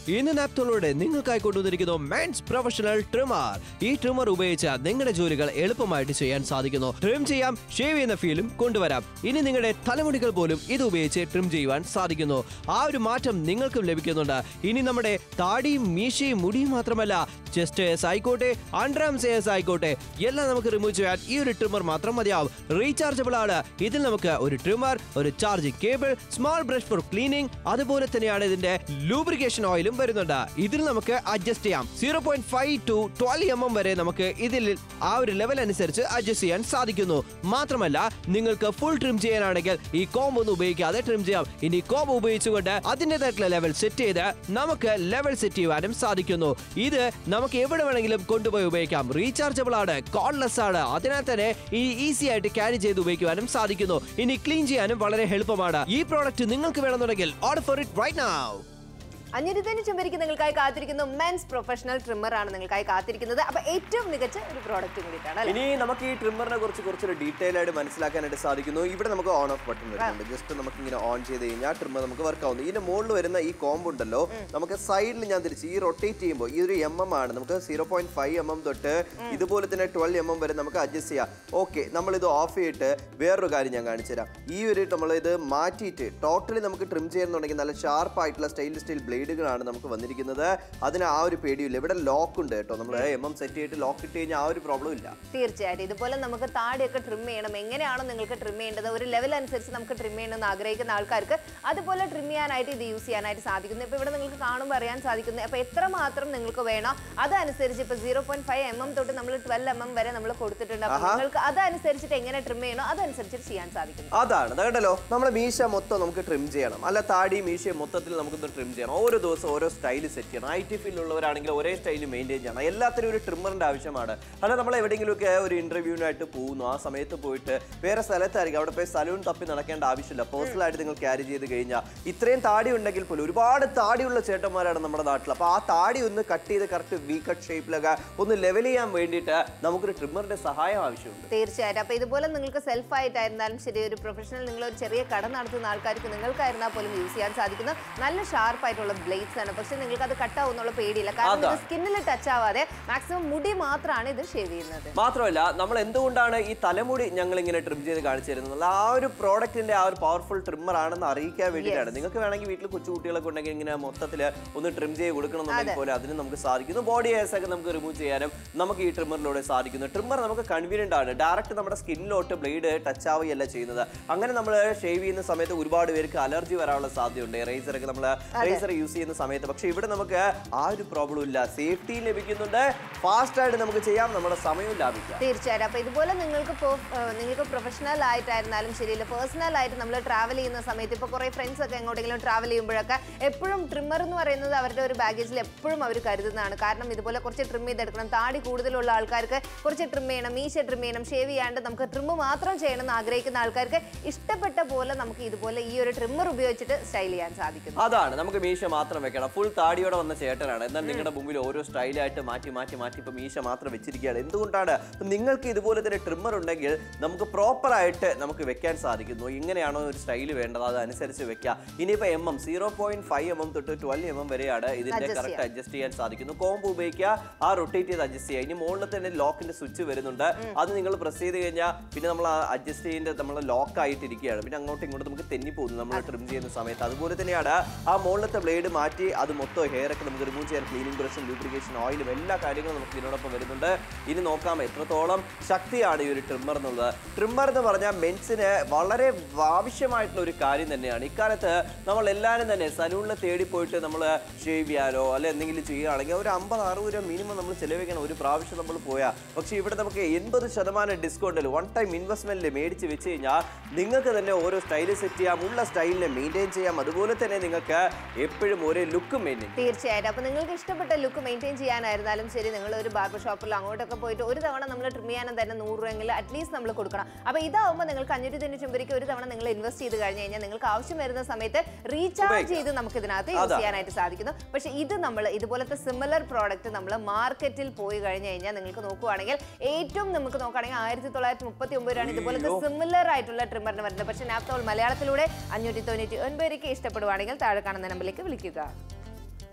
ഇന്ന് നാപ്തോളോടെ നിങ്ങൾക്കായി കൊണ്ടുവന്നിരിക്കുന്നു മെൻസ് പ്രൊഫഷണൽ ട്രിമർ ഈ ട്രിമർ ഉപയോഗിച്ച് നിങ്ങളുടെ ജോലികൾ എളുപ്പമായിട്ട് ചെയ്യാൻ സാധിക്കുന്നു ട്രിം ചെയ്യാം ഷേവ് ചെയ്യുന്ന ഫീലും കൊണ്ടുവരാം ഇനി നിങ്ങളുടെ തലമുടികൾ പോലും ഇത് ഉപയോഗിച്ച് ട്രിം ചെയ്യുവാൻ സാധിക്കുന്നു ആ ഒരു മാറ്റം നിങ്ങൾക്കും ലഭിക്കുന്നുണ്ട് ഇനി നമ്മുടെ താടിയും മീശയും മുടിയും മാത്രമല്ല ചെസ്റ്റ് എസ് ആയിക്കോട്ടെ അണ്ടർആംസ് എസ് ആയിക്കോട്ടെ എല്ലാം നമുക്ക് റിമൂവ് ചെയ്യാൻ ഈ ഒരു ട്രിമർ മാത്രം മതിയാവും റീചാർജബിൾ ആണ് ഇതിൽ നമുക്ക് ഒരു ട്രിമർ ഒരു charging cable small brush for cleaning അതുപോലെ തന്നെയാണ് ഇതിന്റെ ലൂബ്രിക്കേഷൻ ഓയിലും വരുന്നുണ്ട് ഇതിൽ നമുക്ക് അഡ്ജസ്റ്റ് ചെയ്യാം zero point five to twelve M M വരെ നമുക്ക് ഇതിൽ ആ ഒരു ലെവൽ അനുസരിച്ച് അഡ്ജസ്റ്റ് ചെയ്യാൻ സാധിക്കുന്നു മാത്രമല്ല നിങ്ങൾക്ക് ഫുൾ ട്രിം ചെയ്യാനാണെങ്കിൽ ഈ കോംബ് ഒന്നും ഉപയോഗിക്കാതെ ട്രിം ചെയ്യാം ഇനി കോംബ് ഉപയോഗിച്ചുകൊണ്ട് അതിൻ്റെതായിട്ടുള്ള ലെവൽ സെറ്റ് ചെയ്ത് നമുക്ക് ലെവൽ സെറ്റ് ചെയ്യുവാനും സാധിക്കുന്നു ഇത് നമുക്ക് എവിടെ വേണമെങ്കിലും കൊണ്ടുപോയി ഉപയോഗിക്കാം റീചാർജബിൾ ആണ് കോൺലെസ് ആണ് അതിനാൽ തന്നെ ഈ ഈസി ആയിട്ട് ക്യാരി ചെയ്ത് ഉപയോഗിക്കുവാനും സാധിക്കുന്നു ഇനി ക്ലീൻ ചെയ്യാനും വളരെ എളുപ്പമാണ് ഈ പ്രോഡക്റ്റ് നിങ്ങൾക്ക് വേണമെന്നുണ്ടെങ്കിൽ order for it right now അഞ്ഞൂരിത്തന് ചെമ്പരിക്ക് നിങ്ങൾക്കായി കാത്തിരിക്കുന്നു മെൻസ് പ്രൊഫഷണൽ ട്രിമ്മർ ആണ് നിങ്ങൾക്കായി കാത്തിരിക്കുന്നത് അപ്പൊ ഏറ്റവും മികച്ച ഒരു പ്രോഡക്റ്റ് കൂടിയിട്ടാണ് അല്ലേ ഇനി നമുക്ക് ഈ ട്രിമ്മറിനെ കുറിച്ച് കുറച്ചൊരു ഡീറ്റെയിൽ ആയിട്ട് മനസ്സിലാക്കാനായിട്ട് സാധിക്കുന്നു ഇവിടെ നമുക്ക് ഓൺ ഓഫ് ബട്ടൺ വരുന്നുണ്ട് ജസ്റ്റ് നമുക്ക് ഇങ്ങനെ ഓൺ ചെയ്ത് കഴിഞ്ഞാൽ ട്രിമ്മർ നമുക്ക് വർക്ക് ആവുന്നു ഇതിന്റെ മുകളിൽ വരുന്ന ഈ കോമ്പ് ഉണ്ടല്ലോ നമുക്ക് സൈഡിൽ ഞാൻ തിരിച്ച് ഈ റൊട്ടേറ്റ് ചെയ്യുമ്പോൾ ഈ ഒരു എം എം ആണ് നമുക്ക് zero point five M M തൊട്ട് ഇതുപോലെ തന്നെ ട്വൽവ് എം എം വരെ നമുക്ക് അഡ്ജസ്റ്റ് ചെയ്യാം ഓക്കെ നമ്മൾ ഇത് ഓഫ് ചെയ്തിട്ട് വേറൊരു കാര്യം ഞാൻ കാണിച്ചു തരാം ഈ ഒരു നമ്മൾ ഇത് മാറ്റിയിട്ട് ടോട്ടലി നമുക്ക് ട്രിം ചെയ്യുന്നുണ്ടെങ്കിൽ നല്ല ഷാർപ്പ് ആയിട്ടുള്ള സ്റ്റൈൽ സ്റ്റൈൽ ബ്ലേഡുകളാണ് നമുക്ക് വന്നിരിക്കുന്നത് അതിന് ആ ഒരു പേടിയില്ല ഇവിടെ ലോക്ക് ഉണ്ട് കേട്ടോ നമ്മൾ എം എം സെറ്റ് ചെയ്തിട്ട് ലോക്ക് ഇട്ട് കഴിഞ്ഞാൽ ആ ഒരു പ്രോബ്ലം ഇല്ല തീർച്ചയായിട്ടും ഇതുപോലെ നമുക്ക് താടിയൊക്കെ ട്രിം ചെയ്യണം എങ്ങനെയാണോ നിങ്ങൾക്ക് ട്രിം ചെയ്യേണ്ടത് ഒരു ലെവൽ അനുസരിച്ച് നമുക്ക് ട്രിം ചെയ്യണമെന്ന് ആഗ്രഹിക്കുന്ന ആൾക്കാർക്ക് അതുപോലെ ട്രിം ചെയ്യാനായിട്ട് ഇത് യൂസ് ചെയ്യാനായിട്ട് സാധിക്കുന്നു ഇപ്പൊ ഇവിടെ നിങ്ങൾക്ക് കാണുമ്പോൾ അറിയാൻ സാധിക്കുന്നു അപ്പൊ എത്രമാത്രം നിങ്ങൾക്ക് വേണം അതനുസരിച്ച് ഇപ്പൊ zero point five M M തൊട്ട് നമ്മൾ ട്വൽവ് എം എം വരെ നമ്മൾ കൊടുത്തിട്ടുണ്ട് അപ്പൊ നിങ്ങൾക്ക് അതനുസരിച്ചിട്ട് എങ്ങനെ ട്രിം ചെയ്യണോ അതനുസരിച്ചിട്ട് ചെയ്യാൻ സാധിക്കുന്നു അതാണ് അത് കണ്ടല്ലോ നമ്മുടെ മീശ മൊത്തം നമുക്ക് ട്രിം ചെയ്യണം അല്ല താടി മീശ മൊത്തത്തിൽ നമുക്കൊന്ന് ട്രിം ചെയ്യണം ഓരോ ദിവസം ഓരോ സ്റ്റൈൽ സെറ്റ് ചെയ്യണം ഐ ടി ഫീൽഡിലുള്ളവരാണെങ്കിൽ ഒരേ സ്റ്റൈൽ മെയിൻറ്റെയിൻ ചെയ്യണം എല്ലാത്തിനും ഒരു ട്രിമ്മറിന്റെ ആവശ്യമാണ് അല്ല നമ്മൾ എവിടെയെങ്കിലുമൊക്കെ ഒരു ഇന്റർവ്യൂവിനായിട്ട് പോകുന്നു ആ സമയത്ത് പോയിട്ട് വേറെ സ്ഥലത്തായിരിക്കും അവിടെ പോയി സലൂൺ തപ്പി നടക്കേണ്ട ആവശ്യമില്ല പേഴ്സണലായിട്ട് നിങ്ങൾ ക്യാരി ചെയ്ത് കഴിഞ്ഞാൽ ഇത്രയും താടി ഉണ്ടെങ്കിൽ പോലും ഒരുപാട് താടിയുള്ള ചേട്ടന്മാരാണ് നമ്മുടെ നാട്ടിൽ അപ്പോൾ ആ താടി ഒന്ന് കട്ട് ചെയ്ത് കറക്റ്റ് വി കട്ട് ഷേപ്പിലൊക്കെ ഒന്ന് ലെവൽ ചെയ്യാൻ വേണ്ടിയിട്ട് നമുക്കൊരു ട്രിമ്മറിന്റെ സഹായം ആവശ്യമുണ്ട് തീർച്ചയായിട്ടും അപ്പൊ ഇതുപോലെ നിങ്ങൾക്ക് സെൽഫ് ആയിട്ടായിരുന്നാലും ശരി ഒരു പ്രൊഫഷണൽ നിങ്ങൾ ഒരു ചെറിയ കട നടത്തുന്ന ആൾക്കാർക്ക് നിങ്ങൾക്കായിരുന്നാൽ പോലും യൂസ് ചെയ്യാൻ സാധിക്കുന്ന നല്ല ഷാർപ്പ് ആയിട്ടുള്ള ബ്ലേഡ്സ് ആണ് പക്ഷെ നിങ്ങൾക്ക് അത് കട്ട് ആവുന്നുള്ള പേടിയില്ല കാരണം ഇത് സ്കിന്നിൽ ടച്ച് ആവാതെ മാക്സിമം മുടി മാത്രമാണ് ഇത് ഷേവ് ചെയ്യുന്നത് മാത്രമല്ല നമ്മൾ എന്തുകൊണ്ടാണ് ഈ തലമുടി ഞങ്ങൾ ഇങ്ങനെ ട്രിം ചെയ്ത് കാണിച്ചു തരുന്നത് ആ ഒരു പ്രോഡക്റ്റിന്റെ ആ ഒരു പവർഫുൾ ട്രിമ്മർ ആണെന്ന് അറിയിക്കാൻ വേണ്ടിയിട്ടാണ് നിങ്ങൾക്ക് വേണമെങ്കിൽ വീട്ടിൽ കൊച്ചുകുട്ടികളൊക്കെ ഉണ്ടെങ്കിൽ ഇങ്ങനെ മൊത്തത്തിൽ ഒന്ന് ട്രിം ചെയ്ത് കൊടുക്കണമെന്നുണ്ടെങ്കിൽ പോലെ അതിന് നമുക്ക് സാധിക്കുന്നു ബോഡി ഹെയർസ് ഒക്കെ നമുക്ക് റിമൂവ് ചെയ്യാനും നമുക്ക് ഈ ട്രിമ്മറിലൂടെ സാധിക്കുന്നു ട്രിമ്മർ നമുക്ക് കൺവീനിയന്റ് ആണ് ഡയറക്റ്റ് നമ്മുടെ സ്കിന്നിലോട്ട് ബ്ലേഡ് ടച്ച് ആവുകയല്ല ചെയ്യുന്നത് അങ്ങനെ നമ്മൾ ഷേവ് ചെയ്യുന്ന സമയത്ത് ഒരുപാട് പേർക്ക് അലർജി വരാനുള്ള സാധ്യതയുണ്ട് റേസർ ഒക്കെ നമ്മൾ റേസർ യൂസ് ചെയ്യുന്ന സമയത്ത് പക്ഷേ ഇവിടെ നമുക്ക് ആ ഒരു പ്രോബ്ലം ഇല്ല സേഫ്റ്റി ലഭിക്കുന്നുണ്ട് ഫാസ്റ്റ് ആയിട്ട് നമുക്ക് ചെയ്യാം നമ്മുടെ സമയവും ലാഭിക്കാം തീർച്ചയായിട്ടും അപ്പൊ ഇതുപോലെ നിങ്ങൾക്ക് ഇപ്പോ, ഏഹ്, നിങ്ങൾക്ക് പ്രൊഫഷണൽ ആയിട്ടായിരുന്നാലും ശരിയില്ല പേഴ്സണൽ ആയിട്ട് നമ്മൾ ട്രാവൽ ചെയ്യുന്ന സമയത്ത് ഇപ്പൊ കുറെ ഫ്രണ്ട്സ് ഒക്കെ എങ്ങോട്ടെങ്കിലും ട്രാവൽ ചെയ്യുമ്പോഴൊക്കെ എപ്പോഴും ട്രിമ്മർ എന്ന് പറയുന്നത് അവരുടെ ഒരു ബാഗേജിൽ എപ്പോഴും അവർ കരുതുന്നതാണ് കാരണം ഇതുപോലെ കുറച്ച് ട്രിം ചെയ്തെടുക്കണം താടി കൂടുതലുള്ള ആൾക്കാർക്ക് കുറച്ച് ട്രിം ചെയ്യണം മീശ ട്രിം ചെയ്യണം ഷേവ് ചെയ്യാണ്ട് നമുക്ക് ട്രിം മാത്രം ചെയ്യണം എന്ന് ആഗ്രഹിക്കുന്ന ആൾക്കാർക്ക് ഇഷ്ടപ്പെട്ട പോലെ നമുക്ക് ഇതുപോലെ ഈ ഒരു ട്രിമ്മർ ഉപയോഗിച്ചിട്ട് സ്റ്റൈൽ ചെയ്യാൻ സാധിക്കും അതാണ് നമുക്ക് മീശ മാത്രം വെക്കണം ഫുൾ താടിയോടെ വന്ന ചേട്ടനാണ് എന്നാൽ നിങ്ങളുടെ മുമ്പിൽ ഓരോ സ്റ്റൈലായിട്ട് മാറ്റി മാറ്റി മാറ്റി ഇപ്പൊ മീശ മാത്രം വെച്ചിരിക്കുകയാണ് എന്തുകൊണ്ടാണ് ഇപ്പൊ നിങ്ങൾക്ക് ഇതുപോലെ തന്നെ ട്രിമ്മർ ഉണ്ടെങ്കിൽ നമുക്ക് പ്രോപ്പർ ആയിട്ട് നമുക്ക് വെക്കാൻ സാധിക്കുന്നു എങ്ങനെയാണോ ഒരു സ്റ്റൈൽ വേണ്ടത് അതനുസരിച്ച് വെക്കാം ഇനിയിപ്പോ M M zero point five M M തൊട്ട് ട്വൽവ് എം എം വരെയാണ് ഇതിന്റെ Adjust കറക്റ്റ് അഡ്ജസ്റ്റ് ചെയ്യാൻ സാധിക്കുന്നു കോംബ് ഉപയോഗിക്കുക ആ റൊട്ടേറ്റ് ചെയ്ത് അഡ്ജസ്റ്റ് ചെയ്യുക ഇനി മുകളിൽ തന്നെ ലോക്കിന്റെ സ്വിച്ച് വരുന്നുണ്ട് അത് നിങ്ങൾ പ്രസ് ചെയ്ത് കഴിഞ്ഞാൽ പിന്നെ നമ്മൾ അഡ്ജസ്റ്റ് ചെയ്യേണ്ട നമ്മൾ ലോക്ക് ആയിട്ടിരിക്കുകയാണ് പിന്നെ അങ്ങോട്ടും ഇങ്ങോട്ടും നമുക്ക് തെന്നി പോകുന്നു നമ്മൾ ട്രിം ചെയ്യുന്ന സമയത്ത് അതുപോലെ തന്നെയാണ് ആ മുകളിലത്തെ ബ്ലേഡ് മാറ്റി അത് മൊത്തം ഹെയർ ഒക്കെ നമുക്ക് റിമൂവ് ചെയ്യാൻ ക്ലീനിങ് ബ്രഷും ലൂബ്രിക്കേഷൻ ഓയിലും എല്ലാ കാര്യങ്ങളും നമുക്ക് ഇതിനോടൊപ്പം വരുന്നുണ്ട് ഇനി നോക്കാം എത്രത്തോളം ശക്തിയാണ് ഈ ഒരു ട്രിമ്മർ എന്നുള്ളത് ട്രിമ്മർ എന്ന് പറഞ്ഞാൽ മെൻസിന് വളരെ ആവശ്യമായിട്ടുള്ള ഒരു കാര്യം തന്നെയാണ് ഇക്കാലത്ത് നമ്മൾ എല്ലാവരും തന്നെ സലൂണിൽ തേടി പോയിട്ട് നമ്മൾ ഷേവ് ചെയ്യാനോ അല്ലെ എന്തെങ്കിലും ചെയ്യുകയാണെങ്കിൽ ഒരു അമ്പത് അറുപത് രൂപ മിനിമം നമ്മൾ ചിലവഴിക്കണം ഒരു പ്രാവശ്യം നമ്മൾ പോയാൽ പക്ഷേ ഇവിടെ നമുക്ക് എൺപത് ശതമാനം ഡിസ്കൗണ്ടിൽ വൺ ടൈം ഇൻവെസ്റ്റ്മെന്റിൽ മേടിച്ച് വെച്ച് കഴിഞ്ഞാൽ നിങ്ങൾക്ക് തന്നെ ഓരോ സ്റ്റൈല് സെറ്റ് ചെയ്യാം ഉള്ള സ്റ്റൈലിനെ മെയിൻറ്റെയിൻ ചെയ്യാം അതുപോലെ തന്നെ നിങ്ങൾക്ക് എപ്പോഴും ഒരേ ലുക്ക് മെയിൻറ്റെയിൻ തീർച്ചയായിട്ടും അപ്പൊ നിങ്ങൾക്ക് ഇഷ്ടപ്പെട്ട ലുക്ക് മെയിൻറ്റെയിൻ ചെയ്യാനായിരുന്നാലും ശരി നിങ്ങൾ ഒരു ബാർബർ ഷോപ്പിൽ അങ്ങോട്ടൊക്കെ പോയിട്ട് ഒരു തവണ നമ്മൾ ട്രിം ചെയ്യാനും തന്നെ നൂറ് രൂപയെങ്കിലും അറ്റ്ലീസ്റ്റ് നമ്മൾ കൊടുക്കണം അപ്പൊ ഇതാവുമ്പോൾ നിങ്ങൾക്ക് അഞ്ഞൂറ്റി തൊണ്ണൂറ്റി ഒമ്പതിലേക്ക് ഒരു തവണ നിങ്ങൾ ഇൻവെസ്റ്റ് ചെയ്ത് കഴിഞ്ഞ് കഴിഞ്ഞാൽ നിങ്ങൾക്ക് ആവശ്യം വരുന്ന സമയത്ത് റീചാർജ് ചെയ്ത് നമുക്ക് ഇതിനകത്ത് യൂസ് അതാ. ചെയ്യാനായിട്ട് സാധിക്കുന്നു പക്ഷെ ഇത് നമ്മൾ ഇതുപോലത്തെ സിമിലർ പ്രോഡക്റ്റ് നമ്മൾ മാർക്കറ്റിൽ പോയി കഴിഞ്ഞ് കഴിഞ്ഞാൽ നിങ്ങൾക്ക് നോക്കുവാണെങ്കിൽ ഏറ്റവും നമുക്ക് നോക്കുകയാണെങ്കിൽ ആയിരത്തി തൊള്ളായിരത്തി മുപ്പത്തി ഒമ്പത് രൂപയാണ് ഇതുപോലത്തെ സിമിലർ ആയിട്ടുള്ള ട്രിമ്മറിന് വരുന്നത് പക്ഷെ നാപ്തോൾ മലയാളത്തിലൂടെ അഞ്ഞൂറ്റി തൊണ്ണൂറ്റി ഒൻപത് രൂപയ്ക്ക് ഇഷ്ടപ്പെടുവാണെങ്കിൽ താഴെ കാണുന്ന നമ്പറിലേക്ക് വിളിക്കുക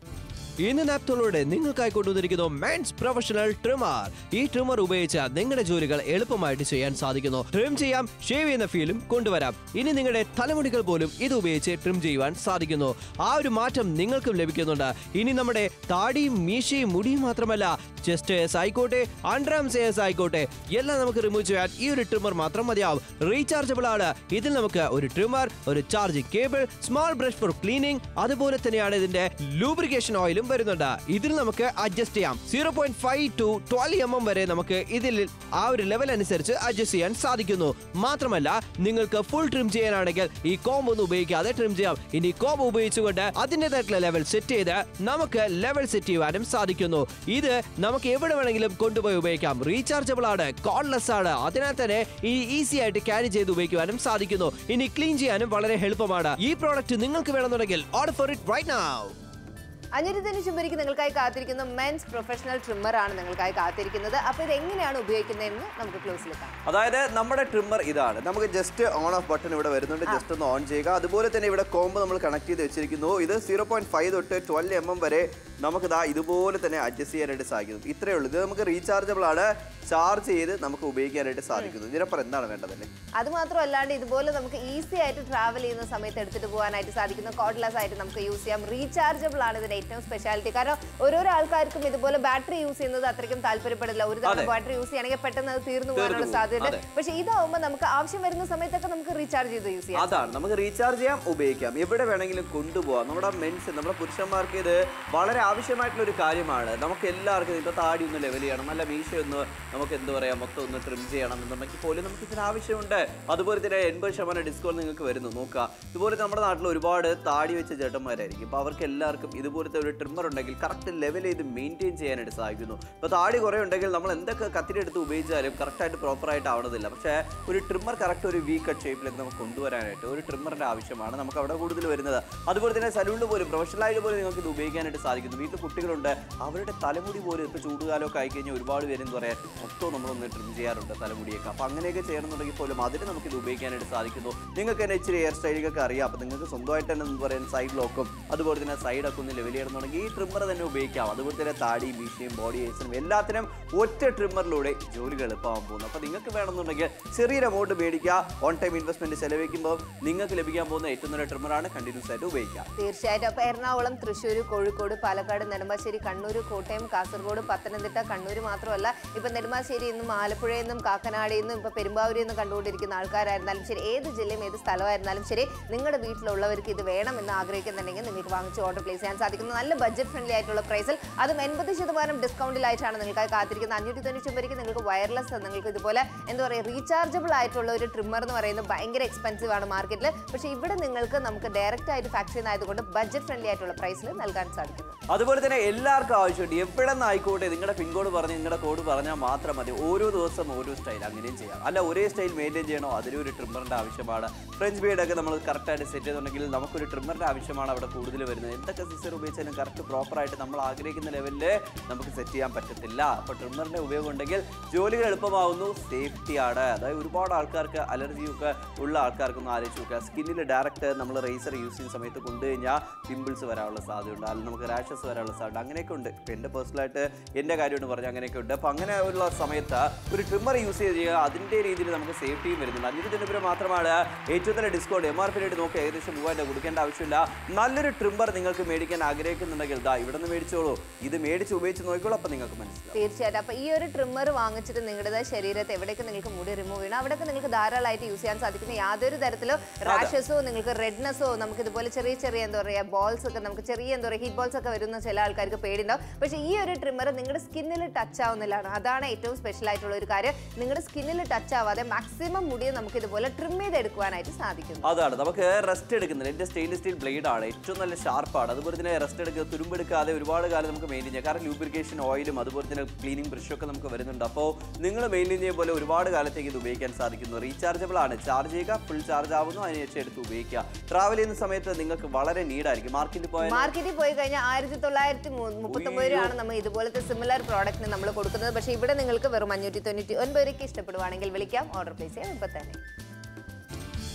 ഇന്ന് നാപ്തോളോടെ നിങ്ങൾക്കായി കൊണ്ടുവന്നിരിക്കുന്നു മെൻസ് പ്രൊഫഷണൽ ട്രിമർ ഈ ട്രിമർ ഉപയോഗിച്ച് നിങ്ങളുടെ ജോലികൾ എളുപ്പമായിട്ട് ചെയ്യാൻ സാധിക്കുന്നു ട്രിം ചെയ്യാം ഷേവ് ചെയ്യുന്ന ഫീലും കൊണ്ടുവരാം ഇനി നിങ്ങളുടെ തലമുടികൾ പോലും ഇത് ഉപയോഗിച്ച് ട്രിം ചെയ്യുവാൻ സാധിക്കുന്നു ആ ഒരു മാറ്റം നിങ്ങൾക്കും ലഭിക്കുന്നുണ്ട് ഇനി നമ്മുടെ താടിയും മീശയും മുടിയും മാത്രമല്ല ചെസ്റ്റ് എസ് ആയിക്കോട്ടെ അണ്ടർആംസ് എസ് ആയിക്കോട്ടെ എല്ലാം നമുക്ക് റിമൂവ് ചെയ്യാൻ ഈ ഒരു ട്രിമർ മാത്രം മതിയാവും റീചാർജബിൾ ആണ് ഇതിൽ നമുക്ക് ഒരു ട്രിമർ ഒരു charging cable small brush for cleaning അതുപോലെ തന്നെയാണ് ഇതിന്റെ ലൂബ്രിക്കേഷൻ ഓയിലും വരുന്നുണ്ട് ഇതിൽ നമുക്ക് അഡ്ജസ്റ്റ് ചെയ്യാം zero point five to twelve M M വരെ നമുക്ക് ഇതിൽ ആ ഒരു ലെവൽ അനുസരിച്ച് അഡ്ജസ്റ്റ് ചെയ്യാൻ സാധിക്കുന്നു മാത്രമല്ല നിങ്ങൾക്ക് ഫുൾ ട്രിം ചെയ്യാനാണെങ്കിൽ ഈ കോംബ് ഒന്നും ഉപയോഗിക്കാതെ ട്രിം ചെയ്യാം ഇനി കോംബ് ഉപയോഗിച്ചുകൊണ്ട് അതിൻ്റെതായിട്ടുള്ള ലെവൽ സെറ്റ് ചെയ്ത് നമുക്ക് ലെവൽ സെറ്റ് ചെയ്യുവാനും സാധിക്കുന്നു ഇത് നമുക്ക് എവിടെ വേണമെങ്കിലും കൊണ്ടുപോയി ഉപയോഗിക്കാം റീചാർജബിൾ ആണ് കോൺലെസ് ആണ് അതിനാൽ തന്നെ ഈ ഈസി ആയിട്ട് ക്യാരി ചെയ്ത് ഉപയോഗിക്കുവാനും സാധിക്കുന്നു ഇനി ക്ലീൻ ചെയ്യാനും വളരെ എളുപ്പമാണ് ഈ പ്രോഡക്റ്റ് നിങ്ങൾക്ക് വേണമെന്നുണ്ടെങ്കിൽ order for it right now അഞ്ഞൂറ്റി ചുമരിക്ക് നിങ്ങൾക്കായി കാത്തിരിക്കുന്ന മെൻസ് പ്രൊഫഷണൽ ട്രിമ്മർ ആണ് നിങ്ങൾക്കായി കാത്തിരിക്കുന്നത് അപ്പോൾ ഇത് എങ്ങനെയാണ് ഉപയോഗിക്കുന്നതെന്ന് നമുക്ക് ക്ലോസിലെത്താം അതായത് നമ്മുടെ ട്രിമ്മർ ഇതാണ് നമുക്ക് ജസ്റ്റ് ഓൺ ഓഫ് ബട്ടൺ ഇവിടെ വരുന്നുണ്ട് ജസ്റ്റ് ഒന്ന് ഓൺ ചെയ്യുക അതുപോലെ തന്നെ ഇവിടെ കോമ്പ് നമ്മൾ കണക്ട് ചെയ്ത് വെച്ചിരിക്കുന്നു ഇത് സീറോ പോയിന്റ് ഫൈവ് തൊട്ട് ട്വൽവ് എം എം വരെ നമുക്ക് ഇതാ ഇതുപോലെ തന്നെ അഡ്ജസ്റ്റ് ചെയ്യാനായിട്ട് സാധിക്കുന്നു ഇത്രയേ ഉള്ളൂ ഇത് നമുക്ക് റീചാർജബിൾ ആണ് ചാർജ് ചെയ്ത് നമുക്ക് ഉപയോഗിക്കാനായിട്ട് സാധിക്കുന്നു ഇതിനപ്പുറം എന്താണ് വേണ്ടതല്ലേ അത് മാത്രമല്ലാണ്ട് ഇതുപോലെ നമുക്ക് ഈസി ആയിട്ട് ട്രാവൽ ചെയ്യുന്ന സമയത്ത് എടുത്തിട്ട് പോകാനായിട്ട് സാധിക്കുന്ന കോഡ്ലെസ് ആയിട്ട് നമുക്ക് യൂസ് ചെയ്യാം റീചാർജബിൾ ആണ് ഇതിന്റെ ഏറ്റവും സ്പെഷ്യാലിറ്റി കാരണം ഓരോരോ ആൾക്കാർക്കും ഇതുപോലെ ബാറ്ററി യൂസ് ചെയ്യുന്നത് അത്രയ്ക്കും താല്പര്യപ്പെടില്ല ഒരു തവണ അതെ. ബാറ്ററി യൂസ് ചെയ്യണമെങ്കിൽ പെട്ടെന്ന് അത് തീർന്നു പോകാനുള്ള തീർന്നു പോകും. സാധ്യത അതെ. പക്ഷേ ഇതാവുമ്പോൾ നമുക്ക് ആവശ്യം വരുന്ന സമയത്തൊക്കെ നമുക്ക് റീചാർജ് ചെയ്ത് യൂസ് ചെയ്യാം അതാണ് നമുക്ക് റീചാർജ് ചെയ്യാം ഉപയോഗിക്കാം എവിടെ വേണമെങ്കിലും കൊണ്ടുപോകാം നമ്മുടെ മെൻസ് നമ്മുടെ പുരുഷന്മാർക്ക് ഇത് വളരെ ആവശ്യമായിട്ടുള്ള ഒരു കാര്യമാണ് നമുക്ക് എല്ലാവർക്കും ഇപ്പോൾ താടി ഒന്ന് ലെവൽ ചെയ്യണം നല്ല മീശ ഒന്ന് നമുക്ക് എന്താ പറയുക മൊത്തം ഒന്ന് ട്രിം ചെയ്യണം എന്നുണ്ടെങ്കിൽ പോലും നമുക്ക് ഇതിന് ആവശ്യമുണ്ട് അതുപോലെ തന്നെ എൺപത് ശതമാനം ഡിസ്കൗണ്ട് നിങ്ങൾക്ക് വരുന്നു നോക്കുക ഇതുപോലെ നമ്മുടെ നാട്ടിൽ ഒരുപാട് താടി വെച്ച ചേട്ടന്മാരായിരിക്കും അപ്പോൾ അവർക്ക് എല്ലാവർക്കും ഇതുപോലത്തെ ഒരു ട്രിമ്മർ ഉണ്ടെങ്കിൽ കറക്റ്റ് ലെവൽ ചെയ്ത് മെയിൻറ്റെയിൻ ചെയ്യാനായിട്ട് സാധിക്കുന്നു ഇപ്പോൾ താടി കുറേ ഉണ്ടെങ്കിൽ നമ്മൾ എന്തൊക്കെ കത്തിരിയെടുത്ത് ഉപയോഗിച്ചാലും കറക്റ്റായിട്ട് പ്രോപ്പറായിട്ട് ആവണതില്ല പക്ഷേ ഒരു ട്രിമ്മർ കറക്റ്റ് ഒരു വി കട്ട് ഷേപ്പിലേക്ക് നമുക്ക് കൊണ്ടുവരാനായിട്ട് ഒരു ട്രിമ്മറിൻ്റെ ആവശ്യമാണ് നമുക്ക് അവിടെ കൂടുതൽ വരുന്നത് അതുപോലെ തന്നെ സലൂണിൽ പോലും പ്രൊഫഷണലായിട്ട് പോലും നിങ്ങൾക്ക് ഇത് ഉപയോഗിക്കാനായിട്ട് സാധിക്കുന്നു വീട്ടിൽ കുട്ടികളുണ്ട് അവരുടെ തലമുടി പോലും ഇപ്പോൾ ചൂടുകാലമൊക്കെ ആയിക്കഴിഞ്ഞാൽ ഒരുപാട് പേര് എന്താ പറയുക മൊത്തം നമ്മളൊന്ന് ട്രിം ചെയ്യാറുണ്ട് തലമുടിയൊക്കെ അപ്പോൾ അങ്ങനെയൊക്കെ ചെയ്യണമെന്നുണ്ടെങ്കിൽ പോലും അതിന് നമുക്ക് ഇത് ഉപയോഗിക്കാനായിട്ട് സാധിക്കുന്നു നിങ്ങൾക്ക് തന്നെ ഇച്ചിരി ഹെയർ സ്റ്റൈലൊക്കെ അറിയാം അപ്പോൾ നിങ്ങൾക്ക് സ്വന്തമായിട്ട് തന്നെ എന്താ പറയുക സൈഡ് ലോക്കും അതുപോലെ തന്നെ സൈഡൊക്കെ ഒന്ന് ലെവൽ ചെയ്യണമെന്നുണ്ടെങ്കിൽ ഈ ട്രിമ്മർ തന്നെ ഉപയോഗിക്കാം അതുപോലെ തന്നെ താടി മീശയും ബോഡി ഹെയർസിനും എല്ലാത്തിനും ഒറ്റ ട്രിമ്മറിലൂടെ ജോലികൾ എളുപ്പമാകാൻ പോകുന്നു അപ്പോൾ നിങ്ങൾക്ക് വേണമെന്നുണ്ടെങ്കിൽ ചെറിയൊരു എമൗണ്ട് മേടിക്കുക ഓൺ ടൈം ഇൻവെസ്റ്റ്മെന്റ് ചെലവഴിക്കുമ്പോൾ നിങ്ങൾക്ക് ലഭിക്കാൻ പോകുന്ന ഏറ്റവും നല്ല ട്രിമ്മറാണ് കണ്ടിന്യൂസ് ആയിട്ട് ഉപയോഗിക്കുക തീർച്ചയായിട്ടും അപ്പോൾ എറണാകുളം തൃശ്ശൂർ കോഴിക്കോട് പാലക്കാട് നെടുമ്പാശ്ശേരി കണ്ണൂർ കോട്ടയം കാസർഗോഡ് പത്തനംതിട്ട കണ്ണൂർ മാത്രമല്ല ഇപ്പം നെടുമ്പാശ്ശേരിയിൽ നിന്നും ആലപ്പുഴയിൽ നിന്നും കാക്കനാടിൽ നിന്നും ഇപ്പോൾ പെരുമ്പാവൂരിൽ നിന്നും കണ്ടുകൊണ്ടിരിക്കുന്ന ആൾക്കാരായിരുന്നാലും ശരി ഏത് ജില്ലയും ഏത് സ്ഥലമായിരുന്നാലും ശരി നിങ്ങളുടെ വീട്ടിലുള്ളവർക്ക് ഇത് വേണം എന്ന് ആഗ്രഹിക്കുന്നുണ്ടെങ്കിൽ നിങ്ങൾക്ക് വാങ്ങിച്ച് ഓർഡർ പ്ലേസ് ചെയ്യാൻ സാധിക്കുന്ന നല്ല ബഡ്ജറ്റ് ഫ്രണ്ട്ലി ആയിട്ടുള്ള പ്രൈസിൽ അതും എൺപത് ശതമാനം ഡിസ്കൗണ്ടിലായിട്ടാണ് നിങ്ങൾക്കായി കാത്തിരിക്കുന്നത് അഞ്ഞൂറ്റി തൊണ്ണൂറ്റി ഒമ്പതിലേക്ക് നിങ്ങൾക്ക് വയർലെസ് നിങ്ങൾക്ക് ഇതുപോലെ എന്താ പറയുക റീചാർജബിൾ ആയിട്ടുള്ള ഒരു ട്രിമ്മർ എന്ന് പറയുന്നത് ഭയങ്കര എക്സ്പെൻസീവ് ആണ് മാർക്കറ്റിൽ പക്ഷേ ഇവിടെ നിങ്ങൾക്ക് നമുക്ക് ഡയറക്റ്റ് ആയിട്ട് ഫാക്ടറിയിൽ നിന്നായതുകൊണ്ട് ബഡ്ജറ്റ് ഫ്രണ്ട്ലി ആയിട്ടുള്ള പ്രൈസിൽ നൽകാൻ സാധിക്കുന്നു അതുപോലെ തന്നെ എല്ലാവർക്കും ആവശ്യമുണ്ട് എവിടെ നിന്നായിക്കോട്ടെ നിങ്ങളുടെ പിൻകോഡ് പറഞ്ഞ് നിങ്ങളുടെ കോഡ് പറഞ്ഞാൽ മാത്രം മതി ഓരോ ദിവസം ഓരോ സ്റ്റൈൽ അങ്ങനെയും ചെയ്യാം അല്ല ഒരേ സ്റ്റൈൽ മെയിൻറ്റെയിൻ ചെയ്യണോ അതിനും ഒരു ട്രിമ്മറിൻ്റെ ആവശ്യമാണ് ഫ്രഞ്ച് ബീഡൊക്കെ നമ്മൾ കറക്റ്റായിട്ട് സെറ്റ് ചെയ്തിട്ടുണ്ടെങ്കിൽ നമുക്കൊരു ട്രിമ്മറിൻ്റെ ആവശ്യമാണ് അവിടെ കൂടുതൽ വരുന്നത് എന്തൊക്കെ സിസ്റ്റർ ഉപയോഗിച്ചാലും കറക്റ്റ് പ്രോപ്പറായിട്ട് നമ്മൾ ആഗ്രഹിക്കുന്ന ലെവലിൽ നമുക്ക് സെറ്റ് ചെയ്യാൻ പറ്റത്തില്ല അപ്പോൾ ട്രിമ്മറിൻ്റെ ഉപയോഗം ഉണ്ടെങ്കിൽ ജോലികൾ എളുപ്പമാവുന്നു സേഫ്റ്റിയാണ് അതായത് ഒരുപാട് ആൾക്കാർക്ക് അലർജിയൊക്കെ ഉള്ള ആൾക്കാർക്കൊന്ന് ആലോചിച്ച് നോക്കുക സ്കിന്നിൽ ഡയറക്റ്റ് നമ്മൾ റേസർ യൂസ് ചെയ്യുന്ന സമയത്ത് കൊണ്ടു കഴിഞ്ഞാൽ പിമ്പിൾസ് വരാനുള്ള സാധ്യതയുണ്ട് അല്ലെങ്കിൽ നമുക്ക് റാഷസ് വരാനുള്ള സാധ്യത അങ്ങനെയൊക്കെ ഉണ്ട് ഇപ്പം എൻ്റെ പേഴ്സണലായിട്ട് എൻ്റെ കാര്യമെന്ന് പറഞ്ഞാൽ അങ്ങനെയൊക്കെ ഉണ്ട് അപ്പോൾ അങ്ങനെ ഉള്ള സമയത്ത് ഒരു ട്രിമ്മർ യൂസ് ചെയ്ത് ചെയ്യുക അതിൻ്റെ രീതിയിൽ നമുക്ക് സേഫ്റ്റിയും വരുന്നുണ്ട് അഞ്ഞൂറ്റി തൊണ്ണൂറ് മാത്രമാണ് ഏറ്റവും നല്ല discount M R P rate നോക്കി ഏകദേശം മൂവായിരം കൊടുക്കേണ്ട ആവശ്യമില്ല നല്ലൊരു ട്രിമ്മർ നിങ്ങൾക്ക് മേടിക്കാൻ ആഗ്രഹിക്കുന്നുണ്ടെങ്കിൽ ദാ ഇവിടെ നിന്ന് മേടിച്ചോളൂ ഇത് മേടിച്ച് ഉപയോഗിച്ച് നോക്കിക്കോളൂ അപ്പോൾ നിങ്ങൾക്ക് മനസ്സിലാവും തീർച്ചയായിട്ടും അപ്പോൾ ഈ ഒരു ട്രിമ്മർ വാങ്ങിച്ചിട്ട് നിങ്ങളുടേതായ ശരീരത്തെ എവിടെയൊക്കെ നിങ്ങൾക്ക് മുടി റിമൂവ് ചെയ്യണം അവിടെയൊക്കെ നിങ്ങൾക്ക് ധാരാളമായിട്ട് യൂസ് ചെയ്യാൻ സാധിക്കുന്ന യാതൊരു തരത്തിലോ റാഷസോ നിങ്ങൾക്ക് റെഡ്നെസ്സോ നമുക്ക് ഇതുപോലെ ചെറിയ ചെറിയ എന്താ പറയുക ബോൾസ് ഒക്കെ നമുക്ക് ചെറിയ എന്താ പറയുക ഹീറ്റ് ബോൾസ് ഒക്കെ വരുന്ന ചില ആൾക്കാർക്ക് പേടിയുണ്ടാവും പക്ഷേ ഈ ഒരു ട്രിമ്മർ നിങ്ങളുടെ സ്കിന്നിൽ ടച്ച് ആവുന്നില്ലാണ് അതാണ് ഏറ്റവും സ്പെഷ്യൽ ആയിട്ടുള്ള ഒരു കാര്യം നിങ്ങളുടെ സ്കിന്നിൽ ടച്ച് ആവാതെ മാക്സിമം മുടിയെ നമുക്ക് ഇതുപോലെ ട്രിം ചെയ്തെടുക്കുവാനായിട്ട് സാധിക്കുന്നു അതാണ് നമുക്ക് റെസ്റ്റ് എടുക്കുന്നില്ല എൻ്റെ സ്റ്റെയിൻലെസ് സ്റ്റീൽ ബ്ലേഡ് ആണ് ഏറ്റവും നല്ല ഷാർപ്പാണ് അതുപോലെ തന്നെ റെസ്റ്റ് എടുക്കുക തുരുമ്പെടുക്കാതെ ഒരുപാട് കാലം നമുക്ക് മെയിൻറ്റെയിൻ ചെയ്യാം കാരണം ലൂബ്രിക്കേഷൻ ഓയിലും അതുപോലെ തന്നെ ക്ലീനിങ് ബ്രഷും ഒക്കെ നമുക്ക് വരുന്നുണ്ട് അപ്പോൾ നിങ്ങൾ മെയിൻറ്റെയിൻ ചെയ്യുന്ന പോലെ ഒരുപാട് കാലത്തേക്ക് ഇത് ഉപയോഗിക്കാൻ സാധിക്കുന്നു റീചാർജബിൾ ആണ് ചാർജ് ചെയ്യുക ഫുൾ ചാർജ് ആവുന്നു അതിനുശേഷം എടുത്ത് ഉപയോഗിക്കുക ട്രാവൽ ചെയ്യുന്ന സമയത്ത് നിങ്ങൾക്ക് വളരെ നീഡായിരിക്കും മാർക്കറ്റിൽ പോയാൽ മാർക്കറ്റിൽ പോയി കഴിഞ്ഞാൽ ആയിരത്തി തൊള്ളായിരത്തി മുപ്പത്തൊമ്പത് രൂപയാണ് നമ്മൾ ഇതുപോലത്തെ സിമിലർ പ്രോഡക്റ്റിന് നമ്മൾ കൊടുക്കുന്നത് പക്ഷേ ഇവിടെ നിങ്ങൾക്ക് വെറും അഞ്ഞൂറ്റി തൊണ്ണൂറ്റി ഒൻപത് രൂപയ്ക്ക് ഇഷ്ടപ്പെടുവാണെങ്കിൽ വിളിക്കാം ഓർഡർ പ്ലേസ് ചെയ്യാം ഇപ്പം തന്നെ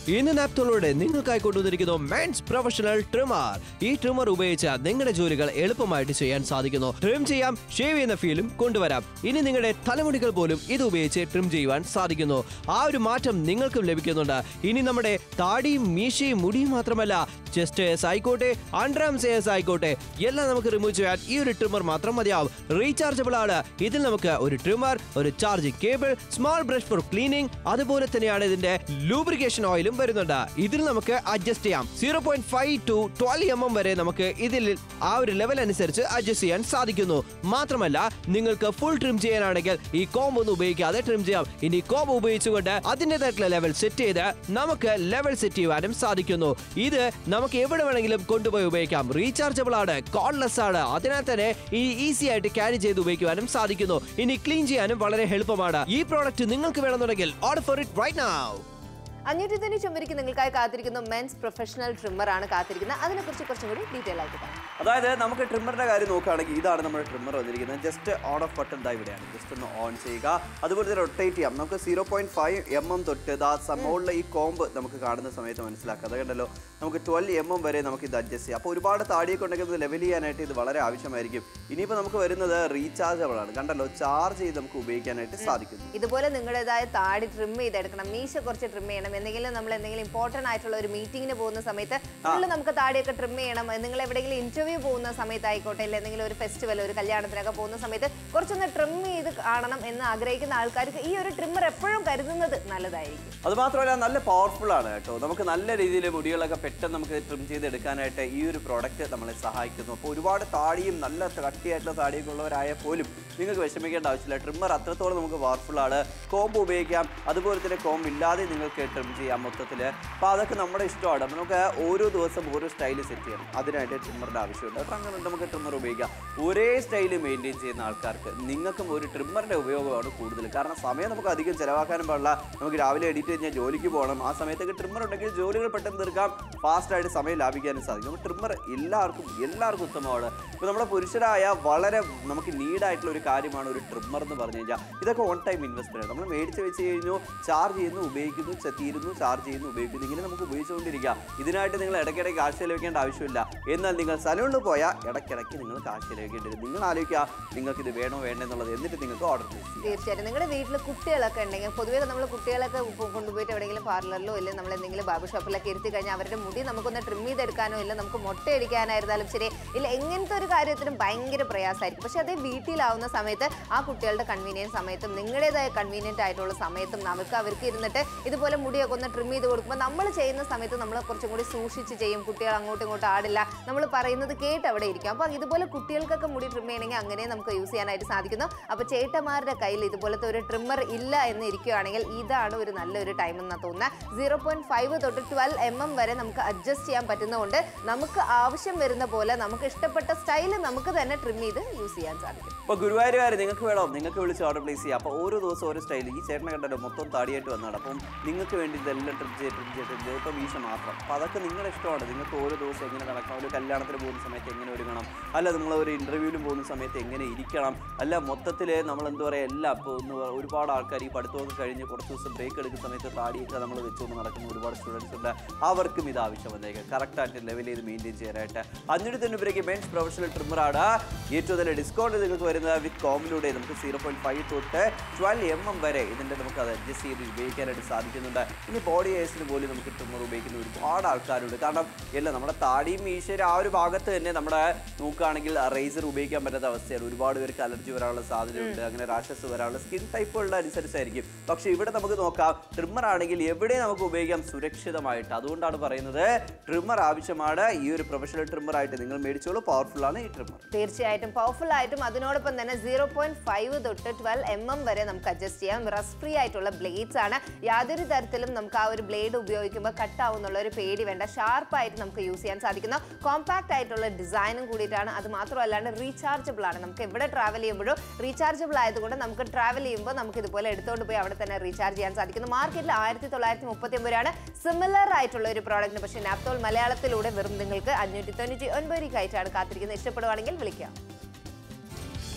ഇന്ന് നാപ്തോളോടെ നിങ്ങൾക്കായി കൊണ്ടുവന്നിരിക്കുന്നു മെൻസ് പ്രൊഫഷണൽ ട്രിമർ ഈ ട്രിമർ ഉപയോഗിച്ച് നിങ്ങളുടെ ജോലികൾ എളുപ്പമായിട്ട് ചെയ്യാൻ സാധിക്കുന്നു ട്രിം ചെയ്യാം ഷേവ് ചെയ്യുന്ന ഫീലും കൊണ്ടുവരാം ഇനി നിങ്ങളുടെ തലമുടികൾ പോലും ഇത് ഉപയോഗിച്ച് ട്രിം ചെയ്യുവാൻ സാധിക്കുന്നു ആ ഒരു മാറ്റം നിങ്ങൾക്കും ലഭിക്കുന്നുണ്ട് ഇനി നമ്മുടെ താടിയും മീശയും മുടിയും മാത്രമല്ല ചെസ്റ്റ് എസ് ആയിക്കോട്ടെ അണ്ടർആം എസ് ആയിക്കോട്ടെ എല്ലാം നമുക്ക് റിമൂവ് ചെയ്യാൻ ഈ ഒരു ട്രിമർ മാത്രം മതിയാവും റീചാർജബിൾ ആണ് ഇതിൽ നമുക്ക് ഒരു ട്രിമർ ഒരു charging cable small brush for cleaning അതുപോലെ തന്നെയാണ് ഇതിന്റെ ലൂബ്രിക്കേഷൻ ഓയിലും വരുന്നുണ്ട് ഇതിൽ നമുക്ക് അഡ്ജസ്റ്റ് ചെയ്യാം zero point five to twelve M M വരെ നമുക്ക് ഇതിൽ ആ ഒരു ലെവൽ അനുസരിച്ച് അഡ്ജസ്റ്റ് ചെയ്യാൻ സാധിക്കുന്നു മാത്രമല്ല നിങ്ങൾക്ക് ഫുൾ ട്രിം ചെയ്യാനാണെങ്കിൽ ഈ കോംബ് ഒന്നും ഉപയോഗിക്കാതെ ട്രിം ചെയ്യാം ഇനി കോംബ് ഉപയോഗിച്ചുകൊണ്ട് അതിൻ്റെതായിട്ടുള്ള ലെവൽ സെറ്റ് ചെയ്ത് നമുക്ക് ലെവൽ സെറ്റ് ചെയ്യുവാനും സാധിക്കുന്നു ഇത് നമുക്ക് എവിടെ വേണമെങ്കിലും കൊണ്ടുപോയി ഉപയോഗിക്കാം റീചാർജബിൾ ആണ് കോൺലെസ് ആണ് അതിനാൽ തന്നെ ഈ ഈസി ആയിട്ട് ക്യാരി ചെയ്ത് ഉപയോഗിക്കുവാനും സാധിക്കുന്നു ഇനി ക്ലീൻ ചെയ്യാനും വളരെ എളുപ്പമാണ് ഈ പ്രോഡക്റ്റ് നിങ്ങൾക്ക് വേണമെന്നുണ്ടെങ്കിൽ order for it right now അഞ്ഞൂറ്റി തൊണ്ണൂറ്റി ചുമരിക്ക് നിങ്ങൾക്കായി കാത്തിരിക്കുന്ന മെൻസ് പ്രൊഫഷണൽ ട്രിമ്മർ ആണ് കാത്തിരിക്കുന്നത് അതിനെക്കുറിച്ച് കുറച്ചും കൂടി ഡീറ്റെയിൽ ആയിട്ട് പറയാം അതായത് നമുക്ക് ട്രിമ്മറിന്റെ കാര്യം നോക്കുകയാണെങ്കിൽ ഇതാണ് നമ്മുടെ ട്രിമ്മർ വന്നിരിക്കുന്നത് ജസ്റ്റ് ഓൺ ഓഫ് ബട്ടൺ ദാ ഇവിടെയാണ് ജസ്റ്റ് ഒന്ന് ഓൺ ചെയ്യുക അതുപോലെ തന്നെ റൊട്ടേറ്റ് ചെയ്യാം നമുക്ക് zero point five M M തൊട്ട് ദാ മുകളിലെ ഈ കോമ്പ് നമുക്ക് കാണുന്ന സമയത്ത് മനസ്സിലാക്കാം അത് കണ്ടല്ലോ നമുക്ക് ട്വൽവ് എം എം വരെ നമുക്ക് ഇത് അഡ്ജസ്റ്റ് ചെയ്യാം അപ്പോൾ ഒരുപാട് താടിയൊക്കെ ഉണ്ടെങ്കിൽ ഇത് ലെവൽ ചെയ്യാനായിട്ട് ഇത് വളരെ ആവശ്യമായിരിക്കും ഇനിയിപ്പോൾ നമുക്ക് വരുന്നത് റീചാർജബിൾ ആണ് കണ്ടല്ലോ ചാർജ് ചെയ്ത് നമുക്ക് ഉപയോഗിക്കാനായിട്ട് സാധിക്കുന്നു ഇതുപോലെ നിങ്ങളുടേതായ താടി ട്രിം ചെയ്തെടുക്കണം മീശ കുറച്ച് ട്രിം ചെയ്യണം എന്തെങ്കിലും നമ്മൾ എന്തെങ്കിലും ഇമ്പോർട്ടന്റ് ആയിട്ടുള്ള ഒരു മീറ്റിംഗിന് പോകുന്ന സമയത്ത് ഫുള്ള് നമുക്ക് താടിയൊക്കെ ട്രിം ചെയ്യണം നിങ്ങൾ എവിടെയെങ്കിലും ഇന്റർവ്യൂ പോകുന്ന സമയത്തായിക്കോട്ടെ ഇല്ല എന്തെങ്കിലും ഒരു ഫെസ്റ്റിവൽ ഒരു കല്യാണത്തിനൊക്കെ പോകുന്ന സമയത്ത് കുറച്ചൊന്ന് ട്രിം ചെയ്ത് കാണണം എന്ന് ആഗ്രഹിക്കുന്ന ആൾക്കാർക്ക് ഈ ഒരു ട്രിമ്മർ എപ്പോഴും കരുതുന്നത് നല്ലതായിരിക്കും അത് മാത്രമല്ല നല്ല പവർഫുൾ ആണ് കേട്ടോ നമുക്ക് നല്ല രീതിയിൽ മുടികളൊക്കെ പെട്ടെന്ന് നമുക്ക് ട്രിം ചെയ്തെടുക്കാനായിട്ട് ഈ ഒരു പ്രോഡക്റ്റ് നമ്മളെ സഹായിക്കുന്നു അപ്പോൾ ഒരുപാട് താടിയും നല്ല കട്ടിയായിട്ടുള്ള താടിയൊക്കെ ഉള്ളവരായാൽ പോലും നിങ്ങൾക്ക് വിഷമിക്കേണ്ട ആവശ്യമില്ല ട്രിമ്മർ അത്രത്തോളം നമുക്ക് പവർഫുൾ ആണ് കോമ്പ് ഉപയോഗിക്കാം അതുപോലെ തന്നെ കോമ്പ് ഇല്ലാതെ നിങ്ങൾക്ക് ട്രിം ചെയ്യാം മൊത്തത്തിൽ അപ്പോൾ അതൊക്കെ നമ്മുടെ ഇഷ്ടമാണ് നമുക്ക് ഓരോ ദിവസം ഓരോ സ്റ്റൈൽ സെറ്റ് ചെയ്യണം അതിനായിട്ട് ട്രിമ്മറിൻ്റെ ആവശ്യമുണ്ട് അപ്പോൾ അങ്ങനെ നമുക്ക് ട്രിമ്മർ ഉപയോഗിക്കാം ഒരേ സ്റ്റൈൽ മെയിൻറ്റെയിൻ ചെയ്യുന്ന ആൾക്കാർക്ക് നിങ്ങൾക്കും ഒരു ട്രിമ്മറിൻ്റെ ഉപയോഗമാണ് കൂടുതൽ കാരണം സമയം നമുക്ക് അധികം ചിലവാക്കാനും പാടില്ല നമുക്ക് രാവിലെ എഡിറ്റ് കഴിഞ്ഞാൽ ജോലിക്ക് പോകണം ആ സമയത്തൊക്കെ ട്രിമ്മർ ഉണ്ടെങ്കിൽ ജോലികൾ പെട്ടെന്ന് തീർക്കാം ഫാസ്റ്റായിട്ട് സമയം ലാഭിക്കാനും സാധിക്കും ട്രിമ്മർ എല്ലാവർക്കും എല്ലാവർക്കും ഉത്തമമാണ് ഇപ്പോൾ നമ്മുടെ പുരുഷരായ വളരെ നമുക്ക് നീഡായിട്ടുള്ള ഒരു കാര്യമാണ് ഒരു ട്രിമ്മർ എന്ന് പറഞ്ഞു കഴിഞ്ഞാൽ ഇതൊക്കെ ഓൺ ടൈം ഇൻവെസ്റ്റ്മെൻറ്റ് നമ്മൾ മേടിച്ച് വെച്ച് കഴിഞ്ഞു ചാർജ് ചെയ്യുന്നു ഉപയോഗിക്കുന്നു ച- തീരുന്നു ചാർജ് ചെയ്യുന്നു ഉപയോഗിക്കുന്നു ഇങ്ങനെ നമുക്ക് ഉപയോഗിച്ചുകൊണ്ടിരിക്കാം ഇതിനായിട്ട് നിങ്ങൾ ഇടയ്ക്കിടയ്ക്ക് കാശ് ചെലവഴിക്കേണ്ട ആവശ്യമില്ല എന്നാൽ നിങ്ങൾ സലൂണിൽ പോയാൽ ഇടയ്ക്കിടയ്ക്ക് നിങ്ങൾ കാശ് ചെലവഴിക്കേണ്ടി വരും നിങ്ങൾ ആലോചിക്കുക നിങ്ങൾക്ക് ഇത് വേണോ വേണ്ടോ എന്നുള്ളത് എന്നിട്ട് നിങ്ങൾക്ക് ഓർഡർ പ്ലേസ് ചെയ്യാം തീർച്ചയായിട്ടും നിങ്ങളുടെ വീട്ടിൽ കുട്ടികളൊക്കെ ഉണ്ടെങ്കിൽ പൊതുവേ നമ്മൾ കുട്ടികളൊക്കെ കൊ- കൊണ്ടുപോയിട്ട് എവിടെയെങ്കിലും പാർലറിലോ ഇല്ല നമ്മൾ എന്തെങ്കിലും ബാബു ഷോപ്പിലൊക്കെ ഇരുത്തി കഴിഞ്ഞാൽ അവരുടെ മുടി നമുക്കൊന്ന് ട്രിം ചെയ്തെടുക്കാനോ ഇല്ല നമുക്ക് മുട്ട അടിക്കാനായിരുന്നാലും ശരി ഇല്ല എങ്ങനത്തെ ഒരു കാര്യത്തിനും ഭയങ്കര പ്രയാസമായിരിക്കും പക്ഷെ അതേ വീട്ടിലാവുന്ന സമയത്ത് ആ കുട്ടികളുടെ കൺവീനിയൻസ് സമയത്തും നിങ്ങളുടേതായ കൺവീനിയൻ്റ് ആയിട്ടുള്ള സമയത്തും നമുക്ക് അവർക്ക് ഇരുന്നിട്ട് ഇതുപോലെ മുടിയൊക്കെ ഒന്ന് ട്രിം ചെയ്ത് കൊടുക്കുമ്പോൾ നമ്മൾ ചെയ്യുന്ന സമയത്ത് നമ്മൾ കുറച്ചും കൂടി സൂക്ഷിച്ച് ചെയ്യും കുട്ടികൾ അങ്ങോട്ടും ഇങ്ങോട്ടും ആടില്ല നമ്മൾ പറയുന്നത് കേട്ട് അവിടെ ഇരിക്കും അപ്പോൾ ഇതുപോലെ കുട്ടികൾക്കൊക്കെ മുടി ട്രിം ചെയ്യണമെങ്കിൽ അങ്ങനെ നമുക്ക് യൂസ് ചെയ്യാനായിട്ട് സാധിക്കുന്നു അപ്പോൾ ചേട്ടന്മാരുടെ കയ്യിൽ ഇതുപോലത്തെ ഒരു ട്രിമ്മർ ഇല്ല എന്ന് ഇരിക്കുകയാണെങ്കിൽ ഇതാണ് ഒരു നല്ലൊരു ടൈം എന്നാണ് തോന്നുന്നത് സീറോ പോയിന്റ് ഫൈവ് തൊട്ട് ട്വൽവ് എം എം വരെ നമുക്ക് അഡ്ജസ്റ്റ് ചെയ്യാൻ പറ്റുന്നതുകൊണ്ട് നമുക്ക് ആവശ്യം വരുന്ന പോലെ നമുക്ക് ഇഷ്ടപ്പെട്ട സ്റ്റൈല് നമുക്ക് തന്നെ ട്രിം ചെയ്ത് യൂസ് ചെയ്യാൻ സാധിക്കും അപ്പോൾ ഗുരുവായൂരുകാർ നിങ്ങൾക്ക് വേണം നിങ്ങൾക്ക് വിളിച്ച് ഓർഡർ പ്ലേസ് ചെയ്യാം അപ്പോൾ ഓരോ ദിവസം ഓരോ സ്റ്റൈൽ ഈ ചേട്ടനെ കണ്ടല്ലോ മൊത്തം താടിയായിട്ട് വന്നതാണ് അപ്പം നിങ്ങൾക്ക് വേണ്ടി ഇതെല്ലാം ട്രിപ്പ് ചെയ്ത് ട്രിപ്പ് ചെയ്ത് ട്രിപ്പ് ചെയ്ത് ഇപ്പോൾ വീശ മാത്രം അപ്പോൾ അതൊക്കെ നിങ്ങളുടെ ഇഷ്ടമാണ് നിങ്ങൾക്ക് ഓരോ ദിവസം എങ്ങനെ നടക്കണം ഒരു കല്യാണത്തിന് പോകുന്ന സമയത്ത് എങ്ങനെ ഒരുങ്ങണം അല്ല നിങ്ങൾ ഒരു ഇൻ്റർവ്യൂവിലും പോകുന്ന സമയത്ത് എങ്ങനെ ഇരിക്കണം അല്ല മൊത്തത്തിൽ നമ്മൾ എന്താ പറയുക എല്ലാം ഇപ്പോൾ ഒന്ന് ഒരുപാട് ആൾക്കാർ ഈ പഠിത്തമൊക്കെ കഴിഞ്ഞ് കുറച്ച് ദിവസം ബ്രേക്ക് എടുക്കുന്ന സമയത്ത് താടിയൊക്കെ നമ്മൾ വെച്ചുകൊണ്ട് നടക്കുന്ന ഒരുപാട് സ്റ്റുഡൻസ് ഉണ്ട് അവർക്കും ഇത് ആവശ്യം വന്നേക്കാം കറക്റ്റായിട്ട് ലെവൽ ചെയ്ത് മെയിൻറ്റെയിൻ ചെയ്യാനായിട്ട് അഞ്ഞൂറ്റി തൊണ്ണൂറ് മെൻസ് പ്രൊഫഷണൽ ട്രിമ്മറാണ് ഏറ്റവും നല്ല ഡിസ്കൗണ്ട് നിങ്ങൾക്ക് വരുന്നത് വിത്ത് കോമിലൂടെ നമുക്ക് സീറോ പോയിന്റ് ഫൈവ് തൊട്ട് ട്വൽവ് എം എം വരെ ഇതിൻ്റെ നമുക്ക് അത് അഡ്ജസ്റ്റ് ചെയ്ത് ഉപയോഗിക്കാനായിട്ട് സാധിക്കുന്നുണ്ട് ഇനി ബോഡി ഹെയർസിന് പോലും നമുക്ക് ട്രിമ്മർ ഉപയോഗിക്കുന്ന ഒരുപാട് ആൾക്കാരുണ്ട് കാരണം എല്ലാം നമ്മുടെ താടിയും മീശയുടെ ആ ഒരു ഭാഗത്ത് തന്നെ നമ്മുടെ നോക്കുകയാണെങ്കിൽ റേസർ ഉപയോഗിക്കാൻ പറ്റാത്ത അവസ്ഥയാണ് ഒരുപാട് പേർക്ക് അലർജി വരാനുള്ള സാധ്യതയുണ്ട് അങ്ങനെ റാഷസ് വരാനുള്ള സ്കിൻ ടൈപ്പുകളുടെ അനുസരിച്ചായിരിക്കും പക്ഷേ ഇവിടെ നമുക്ക് നോക്കാം ട്രിമ്മർ ആണെങ്കിൽ എവിടെ നമുക്ക് ഉപയോഗിക്കാം സുരക്ഷിതമായിട്ട് അതുകൊണ്ടാണ് പറയുന്നത് ട്രിമ്മർ ആവശ്യമാണ് ഈ ഒരു പ്രൊഫഷണൽ ട്രിമ്മർ ആയിട്ട് നിങ്ങൾ മേടിച്ചോളൂ പവർഫുൾ ആണ് ഈ ട്രിമ്മർ തീർച്ചയായിട്ടും പവർഫുൾ ആയിട്ടും അതിനോടൊപ്പം തന്നെ സീറോ പോയിന്റ് ഫൈവ് തൊട്ട് ട്വൽവ് എം എം വരെ നമുക്ക് അഡ്ജസ്റ്റ് ചെയ്യാം റസ്റ്റ് ഫ്രീ ആയിട്ടുള്ള ബ്ലേഡ്സ് ആണ് യാതൊരു തരത്തിലും നമുക്ക് ആ ഒരു ബ്ലേഡ് ഉപയോഗിക്കുമ്പോൾ കട്ട് ആവുന്നുള്ള ഒരു പേടി വേണ്ട ഷാർപ്പായിട്ട് നമുക്ക് യൂസ് ചെയ്യാൻ സാധിക്കുന്ന കോമ്പാക്ട് ആയിട്ടുള്ള ഡിസൈനും കൂടിയിട്ടാണ് അത് മാത്രമല്ലാണ്ട് റീചാർജബിൾ ആണ് നമുക്ക് എവിടെ ട്രാവൽ ചെയ്യുമ്പോഴും റീചാർജബിൾ ആയതുകൊണ്ട് നമുക്ക് ട്രാവൽ ചെയ്യുമ്പോൾ നമുക്ക് ഇതുപോലെ എടുത്തുകൊണ്ട് പോയി അവിടെ തന്നെ റീചാർജ് ചെയ്യാൻ സാധിക്കുന്നു മാർക്കറ്റിൽ ആയിരത്തി തൊള്ളായിരത്തി മുപ്പത്തി ഒമ്പതാണ് സിമിലർ ആയിട്ടുള്ള ഒരു പ്രോഡക്റ്റ് പക്ഷേ നാപ്തോൾ മലയാളത്തിലൂടെ വെറും നിങ്ങൾക്ക് അഞ്ഞൂറ്റി തൊണ്ണൂറ്റി ഒൻപത് രൂപയ്ക്കായിട്ടാണ് കാത്തിരിക്കുന്നത് ഇഷ്ടപ്പെടുവാണെങ്കിൽ വിളിക്കാം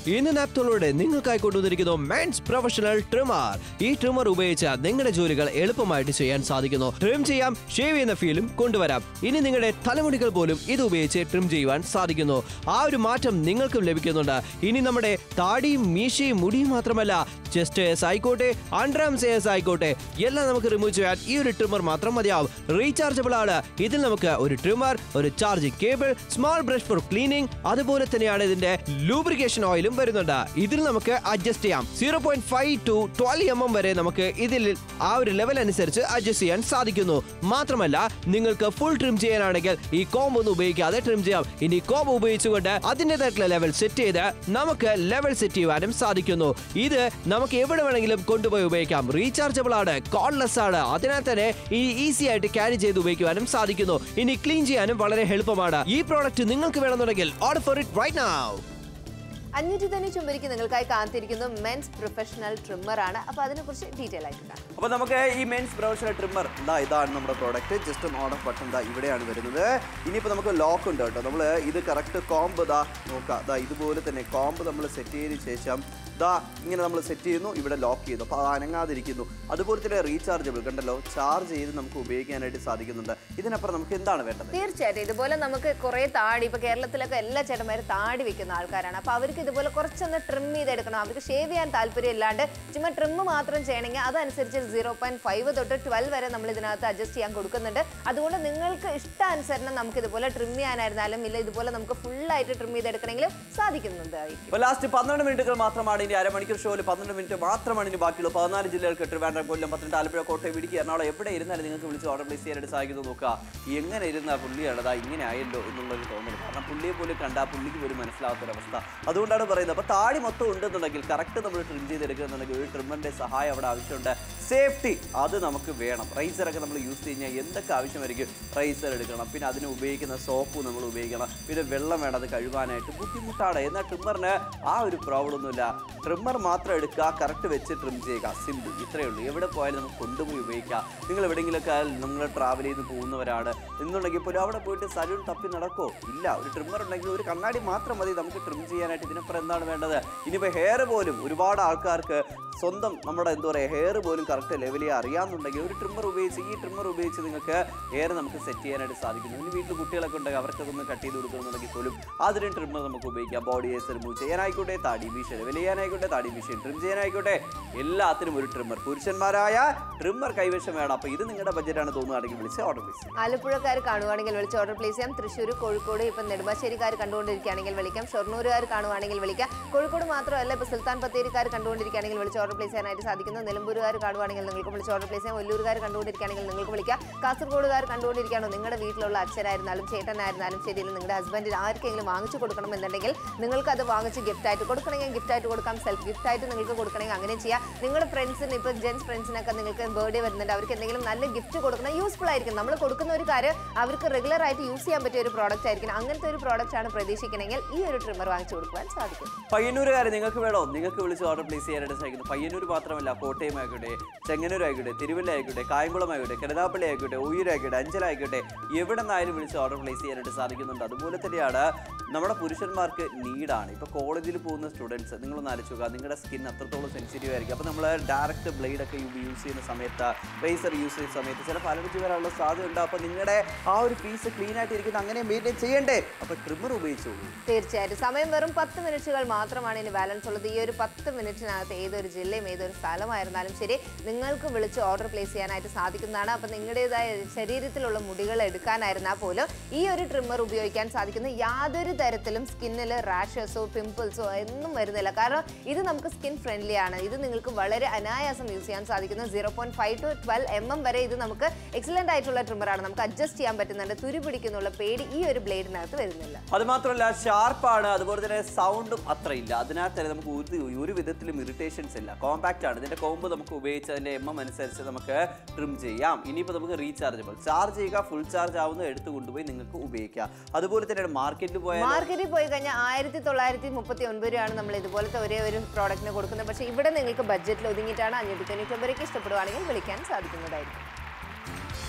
ഇന്ന് നാപ്തോളോടെ നിങ്ങൾക്കായി കൊണ്ടുവന്നിരിക്കുന്നു മെൻസ് പ്രൊഫഷണൽ ട്രിമർ ഈ ട്രിമർ ഉപയോഗിച്ച് നിങ്ങളുടെ ജോലികൾ എളുപ്പമായിട്ട് ചെയ്യാൻ സാധിക്കുന്നു ട്രിം ചെയ്യാം ഷേവ് ചെയ്യുന്ന ഫീലും കൊണ്ടുവരാം ഇനി നിങ്ങളുടെ തലമുടികൾ പോലും ഇത് ഉപയോഗിച്ച് ട്രിം ചെയ്യുവാൻ സാധിക്കുന്നു ആ ഒരു മാറ്റം നിങ്ങൾക്കും ലഭിക്കുന്നുണ്ട് ഇനി നമ്മുടെ താടിയും മീശയും മുടിയും മാത്രമല്ല ചെസ്റ്റ് എസ് ആയിക്കോട്ടെ അണ്ടർആംസ് എസ് ആയിക്കോട്ടെ എല്ലാം നമുക്ക് റിമൂവ് ചെയ്യാൻ ഈ ഒരു ട്രിമർ മാത്രം മതിയാവും റീചാർജബിൾ ആണ് ഇതിൽ നമുക്ക് ഒരു ട്രിമർ ഒരു charging cable small brush for cleaning അതുപോലെ തന്നെയാണ് ഇതിന്റെ ലൂബ്രിക്കേഷൻ ഓയിലും വരുന്നുണ്ട് ഇതിൽ നമുക്ക് അഡ്ജസ്റ്റ് ചെയ്യാം zero point five to twelve M M വരെ നമുക്ക് ഇതിൽ ആ ഒരു ലെവൽ അനുസരിച്ച് അഡ്ജസ്റ്റ് ചെയ്യാൻ സാധിക്കുന്നു മാത്രമല്ല നിങ്ങൾക്ക് ഫുൾ ട്രിം ചെയ്യാനാണെങ്കിൽ ഈ കോംബ് ഒന്നും ഉപയോഗിക്കാതെ ട്രിം ചെയ്യാം ഇനി കോംബ് ഉപയോഗിച്ചുകൊണ്ട് അതിൻ്റെതായിട്ടുള്ള ലെവൽ സെറ്റ് ചെയ്ത് നമുക്ക് ലെവൽ സെറ്റ് ചെയ്യുവാനും സാധിക്കുന്നു ഇത് നമുക്ക് എവിടെ വേണമെങ്കിലും കൊണ്ടുപോയി ഉപയോഗിക്കാം റീചാർജബിൾ ആണ് കോൺലെസ് ആണ് അതിനാൽ തന്നെ ഈ ഈസി ആയിട്ട് ക്യാരി ചെയ്ത് ഉപയോഗിക്കുവാനും സാധിക്കുന്നു ഇനി ക്ലീൻ ചെയ്യാനും വളരെ എളുപ്പമാണ് ഈ പ്രോഡക്റ്റ് നിങ്ങൾക്ക് വേണമെന്നുണ്ടെങ്കിൽ order for it right now അഞ്ഞൂറ്റി തന്നെ ചുമരിക്ക് നിങ്ങൾക്കായി കാത്തിരിക്കുന്നു മെൻസ് പ്രൊഫഷണൽ ട്രിമ്മർ ആണ് അപ്പൊ അതിനെക്കുറിച്ച് ഡീറ്റെയിൽ ആയിട്ട് കാണാം അപ്പൊ നമുക്ക് ഈ മെൻസ് പ്രൊഫഷണൽ ട്രിമ്മർ ഇതാ ഇതാണ് നമ്മുടെ പ്രോഡക്റ്റ് ജസ്റ്റ് ഒന്ന് ഓൺ ഓഫ് ബട്ടൺ ദാ ഇവിടെയാണ് വരുന്നത് ഇനിയിപ്പോൾ നമുക്ക് ലോക്ക് ഉണ്ട് കേട്ടോ നമ്മൾ ഇത് കറക്റ്റ് കോംബ് ദാ നോക്കാം ദാ ഇതുപോലെ തന്നെ കോംബ് നമ്മൾ സെറ്റ് ചെയ്തതിന് ശേഷം ദാ ഇങ്ങനെ നമ്മൾ സെറ്റ് ചെയ്യുന്നു ഇവിടെ ലോക്ക് ചെയ്യുന്നു അപ്പോൾ അത് അനങ്ങാതിരിക്കുന്നു അതുപോലെ തന്നെ റീചാർജബിൾ കണ്ടല്ലോ ചാർജ് ചെയ്ത് നമുക്ക് ഉപയോഗിക്കാനായിട്ട് സാധിക്കുന്നുണ്ട് ഇതിനപ്പുറം നമുക്ക് എന്താണ് വേണ്ടത് തീർച്ചയായിട്ടും ഇതുപോലെ നമുക്ക് കുറെ താടി ഇപ്പൊ കേരളത്തിലൊക്കെ എല്ലാ ചേട്ടന്മാരും താടി വെക്കുന്ന ആൾക്കാരാണ് അപ്പൊ അവർക്ക് ഇതുപോലെ കുറച്ചൊന്ന് ട്രിം ചെയ്തെടുക്കണം അവർക്ക് ഷേവ് ചെയ്യാൻ താല്പര്യം ഇല്ലാണ്ട് ചുമ്മാ ട്രിം മാത്രം ചെയ്യണമെങ്കിൽ അതനുസരിച്ച് സീറോ പോയിന്റ് ഫൈവ് തൊട്ട് ട്വൽവ് വരെ നമ്മൾ ഇതിനകത്ത് അഡ്ജസ്റ്റ് ചെയ്യാൻ കൊടുക്കുന്നുണ്ട് അതുകൊണ്ട് നിങ്ങൾക്ക് ഇഷ്ടാനുസരണം നമുക്ക് ഇതുപോലെ ട്രിം ചെയ്യാനായിരുന്നാലും ഇല്ല ഇതുപോലെ നമുക്ക് full ആയിട്ട് ട്രിം ചെയ്തെടുക്കണമെങ്കിലും സാധിക്കുന്നതായിരിക്കും അപ്പോൾ ലാസ്റ്റ് പന്ത്രണ്ട് മിനിറ്റുകൾ മാത്രമാണ് ഇനി അരമണിക്കൂർ ഷോയിൽ പന്ത്രണ്ട് മിനിറ്റ് മാത്രമാണ് ഇനി ബാക്കിയുള്ളൂ പതിനാല് ജില്ലകൾക്ക് ട്രിവാൻഡ്രം കൊല്ലം പത്തനംതിട്ട ആലപ്പുഴ കോട്ടയം ഇടുക്കി എറണാകുളം എവിടെ ഇരുന്നാലും നിങ്ങൾക്ക് വിളിച്ച് ഓർഡർ പ്ലേസ് ചെയ്യാനായിട്ട് സാധിക്കുന്നത് നോക്കുക എങ്ങനെ ഇരുന്ന പുള്ളിയാണ് അതാ ഇങ്ങനെ ആയല്ലോ എന്നുള്ളൊരു തോന്നൽ കാരണം പുള്ളിയെ പോലും കണ്ട പുള്ളിക്ക് പോലും മനസ്സിലാവാത്തൊരവസ്ഥ അതുകൊണ്ടാണ് പറയുന്നത് അപ്പോൾ താടി മൊത്തം ഉണ്ടെന്നുണ്ടെങ്കിൽ കറക്റ്റ് നമ്മൾ ട്രിം ചെയ്തെടുക്കുന്നുണ്ടെങ്കിൽ ഒരു ട്രിമ്മറിൻ്റെ സഹായം അവിടെ ആവശ്യമുണ്ട് സേഫ്റ്റി അത് നമുക്ക് വേണം റൈസറൊക്കെ നമ്മൾ യൂസ് കഴിഞ്ഞാൽ എന്തൊക്കെ ആവശ്യമായിരിക്കും റൈസർ എടുക്കണം പിന്നെ അതിന് ഉപയോഗിക്കുന്ന സോപ്പ് നമ്മൾ ഉപയോഗിക്കണം പിന്നെ വെള്ളം വേണം അത് കഴുകാനായിട്ട് ബുദ്ധിമുട്ടാണ് എന്നാൽ ട്രിമ്മറിന് ആ ഒരു പ്രോബ്ലം ഒന്നുമില്ല ട്രിമ്മർ മാത്രം എടുക്കുക കറക്റ്റ് വെച്ച് ട്രിം ചെയ്യുക സിമ്പിൾ ഇത്രയേ ഉള്ളൂ എവിടെ പോയാലും നമുക്ക് കൊണ്ടുപോയി ഉപയോഗിക്കാം നിങ്ങൾ എവിടെയെങ്കിലുമൊക്കെ നിങ്ങൾ ട്രാവൽ ചെയ്ത് പോകുന്നവരാണ് എന്നുണ്ടെങ്കിൽ പോലും അവിടെ പോയിട്ട് സലൂൺ തപ്പി നടക്കോ ഇല്ല ഒരു ട്രിമ്മർ ഉണ്ടെങ്കിൽ ഒരു കണ്ണാടി മാത്രം മതി നമുക്ക് ട്രിം ചെയ്യാനായിട്ട് ഇതിനപ്പുറം എന്താണ് വേണ്ടത് ഇനിയിപ്പോൾ ഹെയർ പോലും ഒരുപാട് ആൾക്കാർക്ക് സ്വന്തം നമ്മുടെ എന്താ പറയുക ഹെയർ പോലും കറക്റ്റ് ലെവലിൽ അറിയാമെന്നുണ്ടെങ്കിൽ ഒരു ട്രിമ്മർ ഉപയോഗിച്ച് ഈ ട്രിമ്മർ ഉപയോഗിച്ച് നിങ്ങൾക്ക് ഹെയർ നമുക്ക് സെറ്റ് ചെയ്യാനായിട്ട് സാധിക്കുന്നു ഇനി വീട്ടിൽ കുട്ടികളൊക്കെ ഉണ്ടെങ്കിൽ അവർക്കൊന്ന് കട്ട് ചെയ്ത് കൊടുക്കുന്നുണ്ടെങ്കിൽ പോലും അതിനും ട്രിമ്മർ നമുക്ക് ഉപയോഗിക്കാം ബോഡി ഹെയർസ് റിമൂവ് ചെയ്യാനായിക്കോട്ടെ താടി മീശ ലെവൽ ചെയ്യാനായിക്കോട്ടെ താടി മീശ ട്രിം ചെയ്യാനായിക്കോട്ടെ എല്ലാത്തിനും ഒരു ട്രിമ്മർ പുരുഷന്മാരായ ട്രിമ്മർ കൈവശം വേണം അപ്പോൾ ഇത് നിങ്ങളുടെ ബഡ്ജറ്റാണ് തോന്നുകയാണെങ്കിൽ വിളിച്ച് ഓർഡർ പ്ലേസ് ആലപ്പുഴക്കാർ കാണുവാണെങ്കിൽ വിളിച്ച് ഓർഡർ പ്ലേസ് ചെയ്യാം തൃശ്ശൂർ കോഴിക്കോട് ഇപ്പം നെടുമ്പാശ്ശേരിക്കാർ കണ്ടുകൊണ്ടിരിക്കുകയാണെങ്കിൽ വിളിക്കാം ഷൊർണൂരുകാർ കാണുവാണെങ്കിൽ വിളിക്കാം കോഴിക്കോട് മാത്രമല്ല ഇപ്പോൾ സുൽത്താൻ ബത്തേരിക്കാർ കണ്ടുകൊണ്ടിരിക്കുകയാണെങ്കിൽ വിളിച്ച് ഓർഡർ പ്ലേസ് ചെയ്യാനായിട്ട് സാധിക്കുന്നു നിലമ്പൂരുകാർ കാണുവാണെങ്കിൽ നിങ്ങൾക്ക് വിളിച്ച് ഓർഡർ പ്ലേസ് ചെയ്യാം ഒല്ലൂരുകാർ കണ്ടുകൊണ്ടിരിക്കുകയാണെങ്കിൽ നിങ്ങൾക്ക് വിളിക്കാം കാസർഗോഡുകാർ കണ്ടുകൊണ്ടിരിക്കുകയാണോ നിങ്ങളുടെ വീട്ടിലുള്ള അച്ഛനായിരുന്നാലും ചേട്ടനായിരുന്നാലും ശരി ഇല്ല നിങ്ങളുടെ ഹസ്ബൻഡിന് ആർക്കെങ്കിലും വാങ്ങിച്ചു കൊടുക്കണം എന്നുണ്ടെങ്കിൽ നിങ്ങൾക്ക് അത് വാങ്ങിച്ച് ഗിഫ്റ്റ് ആയിട്ട് കൊടുക്കണമെങ്കിൽ ഗിഫ്റ്റ് ആയിട്ട് കൊടുക്കാം സെൽഫ് ഗിഫ്റ്റ് ആയിട്ട് നിങ്ങൾക്ക് കൊടുക്കണമെങ്കിൽ അങ്ങനെ ചെയ്യാം നിങ്ങളുടെ ഫ്രണ്ട്സിന് ഇപ്പോൾ ജെൻസ് ഫ്രണ്ട്സിനൊക്കെ നിങ്ങൾക്ക് ബർത്ത്ഡേ വരുന്നുണ്ട് അവർക്ക് എന്തെങ്കിലും നല്ല ഗിഫ്റ്റ് കൊടുക്കണം യൂസ്ഫുൾ ആയിരിക്കും നമ്മൾ കൊടുക്കുന്ന ഒരു കാര്യം അവർക്ക് റെഗുലർ ആയിട്ട് യൂസ് ചെയ്യാൻ പറ്റിയ ഒരു പ്രോഡക്റ്റ് ആയിരിക്കും അങ്ങനത്തെ ഒരു പ്രോഡക്റ്റ് ആണ് പ്രതീക്ഷിക്കണമെങ്കിൽ ഈ ഒരു ട്രിമ്മർ വാങ്ങിച്ചു കൊടുക്കുവാൻ സാധിക്കും പയ്യന്നൂരുകാർ നിങ്ങൾക്ക് വേണോ നിങ്ങൾക്ക് വിളിച്ച് ഓർഡർ പ്ലേസ് ചെയ്യാനായിട്ട് സാധിക്കുന്നു പയ്യന്നൂർ മാത്രമല്ല കോട്ടയം ആയിക്കോട്ടെ ചെങ്ങന്നൂർ ആയിക്കോട്ടെ തിരുവല്ല ആയിക്കോട്ടെ കായംകുളം ആയിക്കോട്ടെ കരുനാപ്പള്ളി ആയിക്കോട്ടെ ഉയ്യൂരായിക്കോട്ടെ അഞ്ചലായിക്കോട്ടെ എവിടെ നിന്നായാലും വിളിച്ച് ഓർഡർ പ്ലേസ് ചെയ്യാനായിട്ട് സാധിക്കുന്നുണ്ട് അതുപോലെ തന്നെയാണ് നമ്മുടെ പുരുഷന്മാർക്ക് നീഡാണ് ഇപ്പോൾ കോളേജിൽ പോകുന്ന സ്റ്റുഡൻസ് നിങ്ങളൊന്ന് ആലോചിക്കുക നിങ്ങളുടെ സ്കിൻ അത്രത്തോളം സെൻസിറ്റീവ് ആയിരിക്കും അപ്പോൾ നമ്മൾ ഡയറക്റ്റ് ബ്ലേഡ് ഒക്കെ യൂസ് ചെയ്യുന്ന സമയത്ത് റേസർ യൂസ് ചെയ്യുന്ന സമയത്ത് ചിലപ്പോൾ അലർജി വരാനുള്ള സാധ്യത ഉണ്ട് അപ്പോൾ നിങ്ങളുടെ ആ ഒരു പീസ് ക്ലീൻ ആയിട്ട് ഇരിക്കുന്നത് അങ്ങനെ മെയിൻറ്റെയിൻ ചെയ്യണ്ടേ അപ്പോൾ ട്രിമ്മർ ഉപയോഗിച്ചോളൂ തീർച്ചയായിട്ടും സമയം വെറും പത്ത് മിനിറ്റുകൾ മാത്രമാണ് ഇനി ബാലൻസ് ഉള്ളത് ഈ ഒരു പത്ത് മിനിറ്റിനകത്ത് ഏതൊരു ജില്ലയും ഏതൊരു സ്ഥലമായിരുന്നാലും ശരി നിങ്ങൾക്ക് വിളിച്ച് ഓർഡർ പ്ലേസ് ചെയ്യാനായിട്ട് സാധിക്കുന്നതാണ് അപ്പം നിങ്ങളുടേതായ ശരീരത്തിലുള്ള മുടികൾ എടുക്കാനായിരുന്നാൽ പോലും ഈ ഒരു ട്രിമ്മർ ഉപയോഗിക്കാൻ സാധിക്കുന്ന യാതൊരു തരത്തിലും സ്കിന്നിൽ റാഷസോ പിമ്പിൾസോ ഒന്നും വരുന്നില്ല കാരണം ഇത് നമുക്ക് സ്കിൻ ഫ്രണ്ട്ലി ആണ് ഇത് നിങ്ങൾക്ക് വളരെ അനായാസം യൂസ് ചെയ്യാൻ സാധിക്കുന്ന zero point five to twelve M M വരെ ഇത് നമുക്ക് എക്സലന്റ് ആയിട്ടുള്ള ട്രിമ്മറാണ് നമുക്ക് അഡ്ജസ്റ്റ് ചെയ്യാൻ പറ്റുന്നുണ്ട് തുരി പിടിക്കുന്നുള്ള പേടി ഈ ഒരു ബ്ലേഡിനകത്ത് വരുന്നില്ല അത് മാത്രമല്ല ഷാർപ്പാണ് അതുപോലെ തന്നെ സൗണ്ടും അത്രയില്ല അതിനകത്ത് തന്നെ നമുക്ക് ഒരു ഒരു വിധത്തിലും ഇറിറ്റേഷൻസ് ഇല്ല കോമ്പാക്റ്റ് ആണ് ഇതിന്റെ കോമ്പ് നമുക്ക് ഉപയോഗിച്ച് അതിന്റെ എം എം അനുസരിച്ച് നമുക്ക് ട്രിം ചെയ്യാം ഇനിയിപ്പോൾ നമുക്ക് റീചാർജബിൾ ചാർജ് ചെയ്യുക ഫുൾ ചാർജ് ആവുന്ന എടുത്ത് കൊണ്ടുപോയി നിങ്ങൾക്ക് ഉപയോഗിക്കാം അതുപോലെ തന്നെയാണ് മാർക്കറ്റിൽ പോയാൽ മാർക്കറ്റിൽ പോയി കഴിഞ്ഞാൽ ആയിരത്തി തൊള്ളായിരത്തി മുപ്പത്തി ഒൻപത് രൂപയാണ് നമ്മൾ ഇതുപോലത്തെ ഒരേ ഒരു പ്രോഡക്റ്റിന് കൊടുക്കുന്നത് പക്ഷേ ഇവിടെ നിങ്ങൾക്ക് ബഡ്ജറ്റിൽ ഒതുങ്ങിയിട്ടാണ് അഞ്ഞൂറ്റി തൊണ്ണൂറ്റി ഒമ്പതിലേക്ക് ഇഷ്ടപ്പെടുവാണെങ്കിൽ വിളിക്കാൻ സാധിക്കുന്നതായിരിക്കും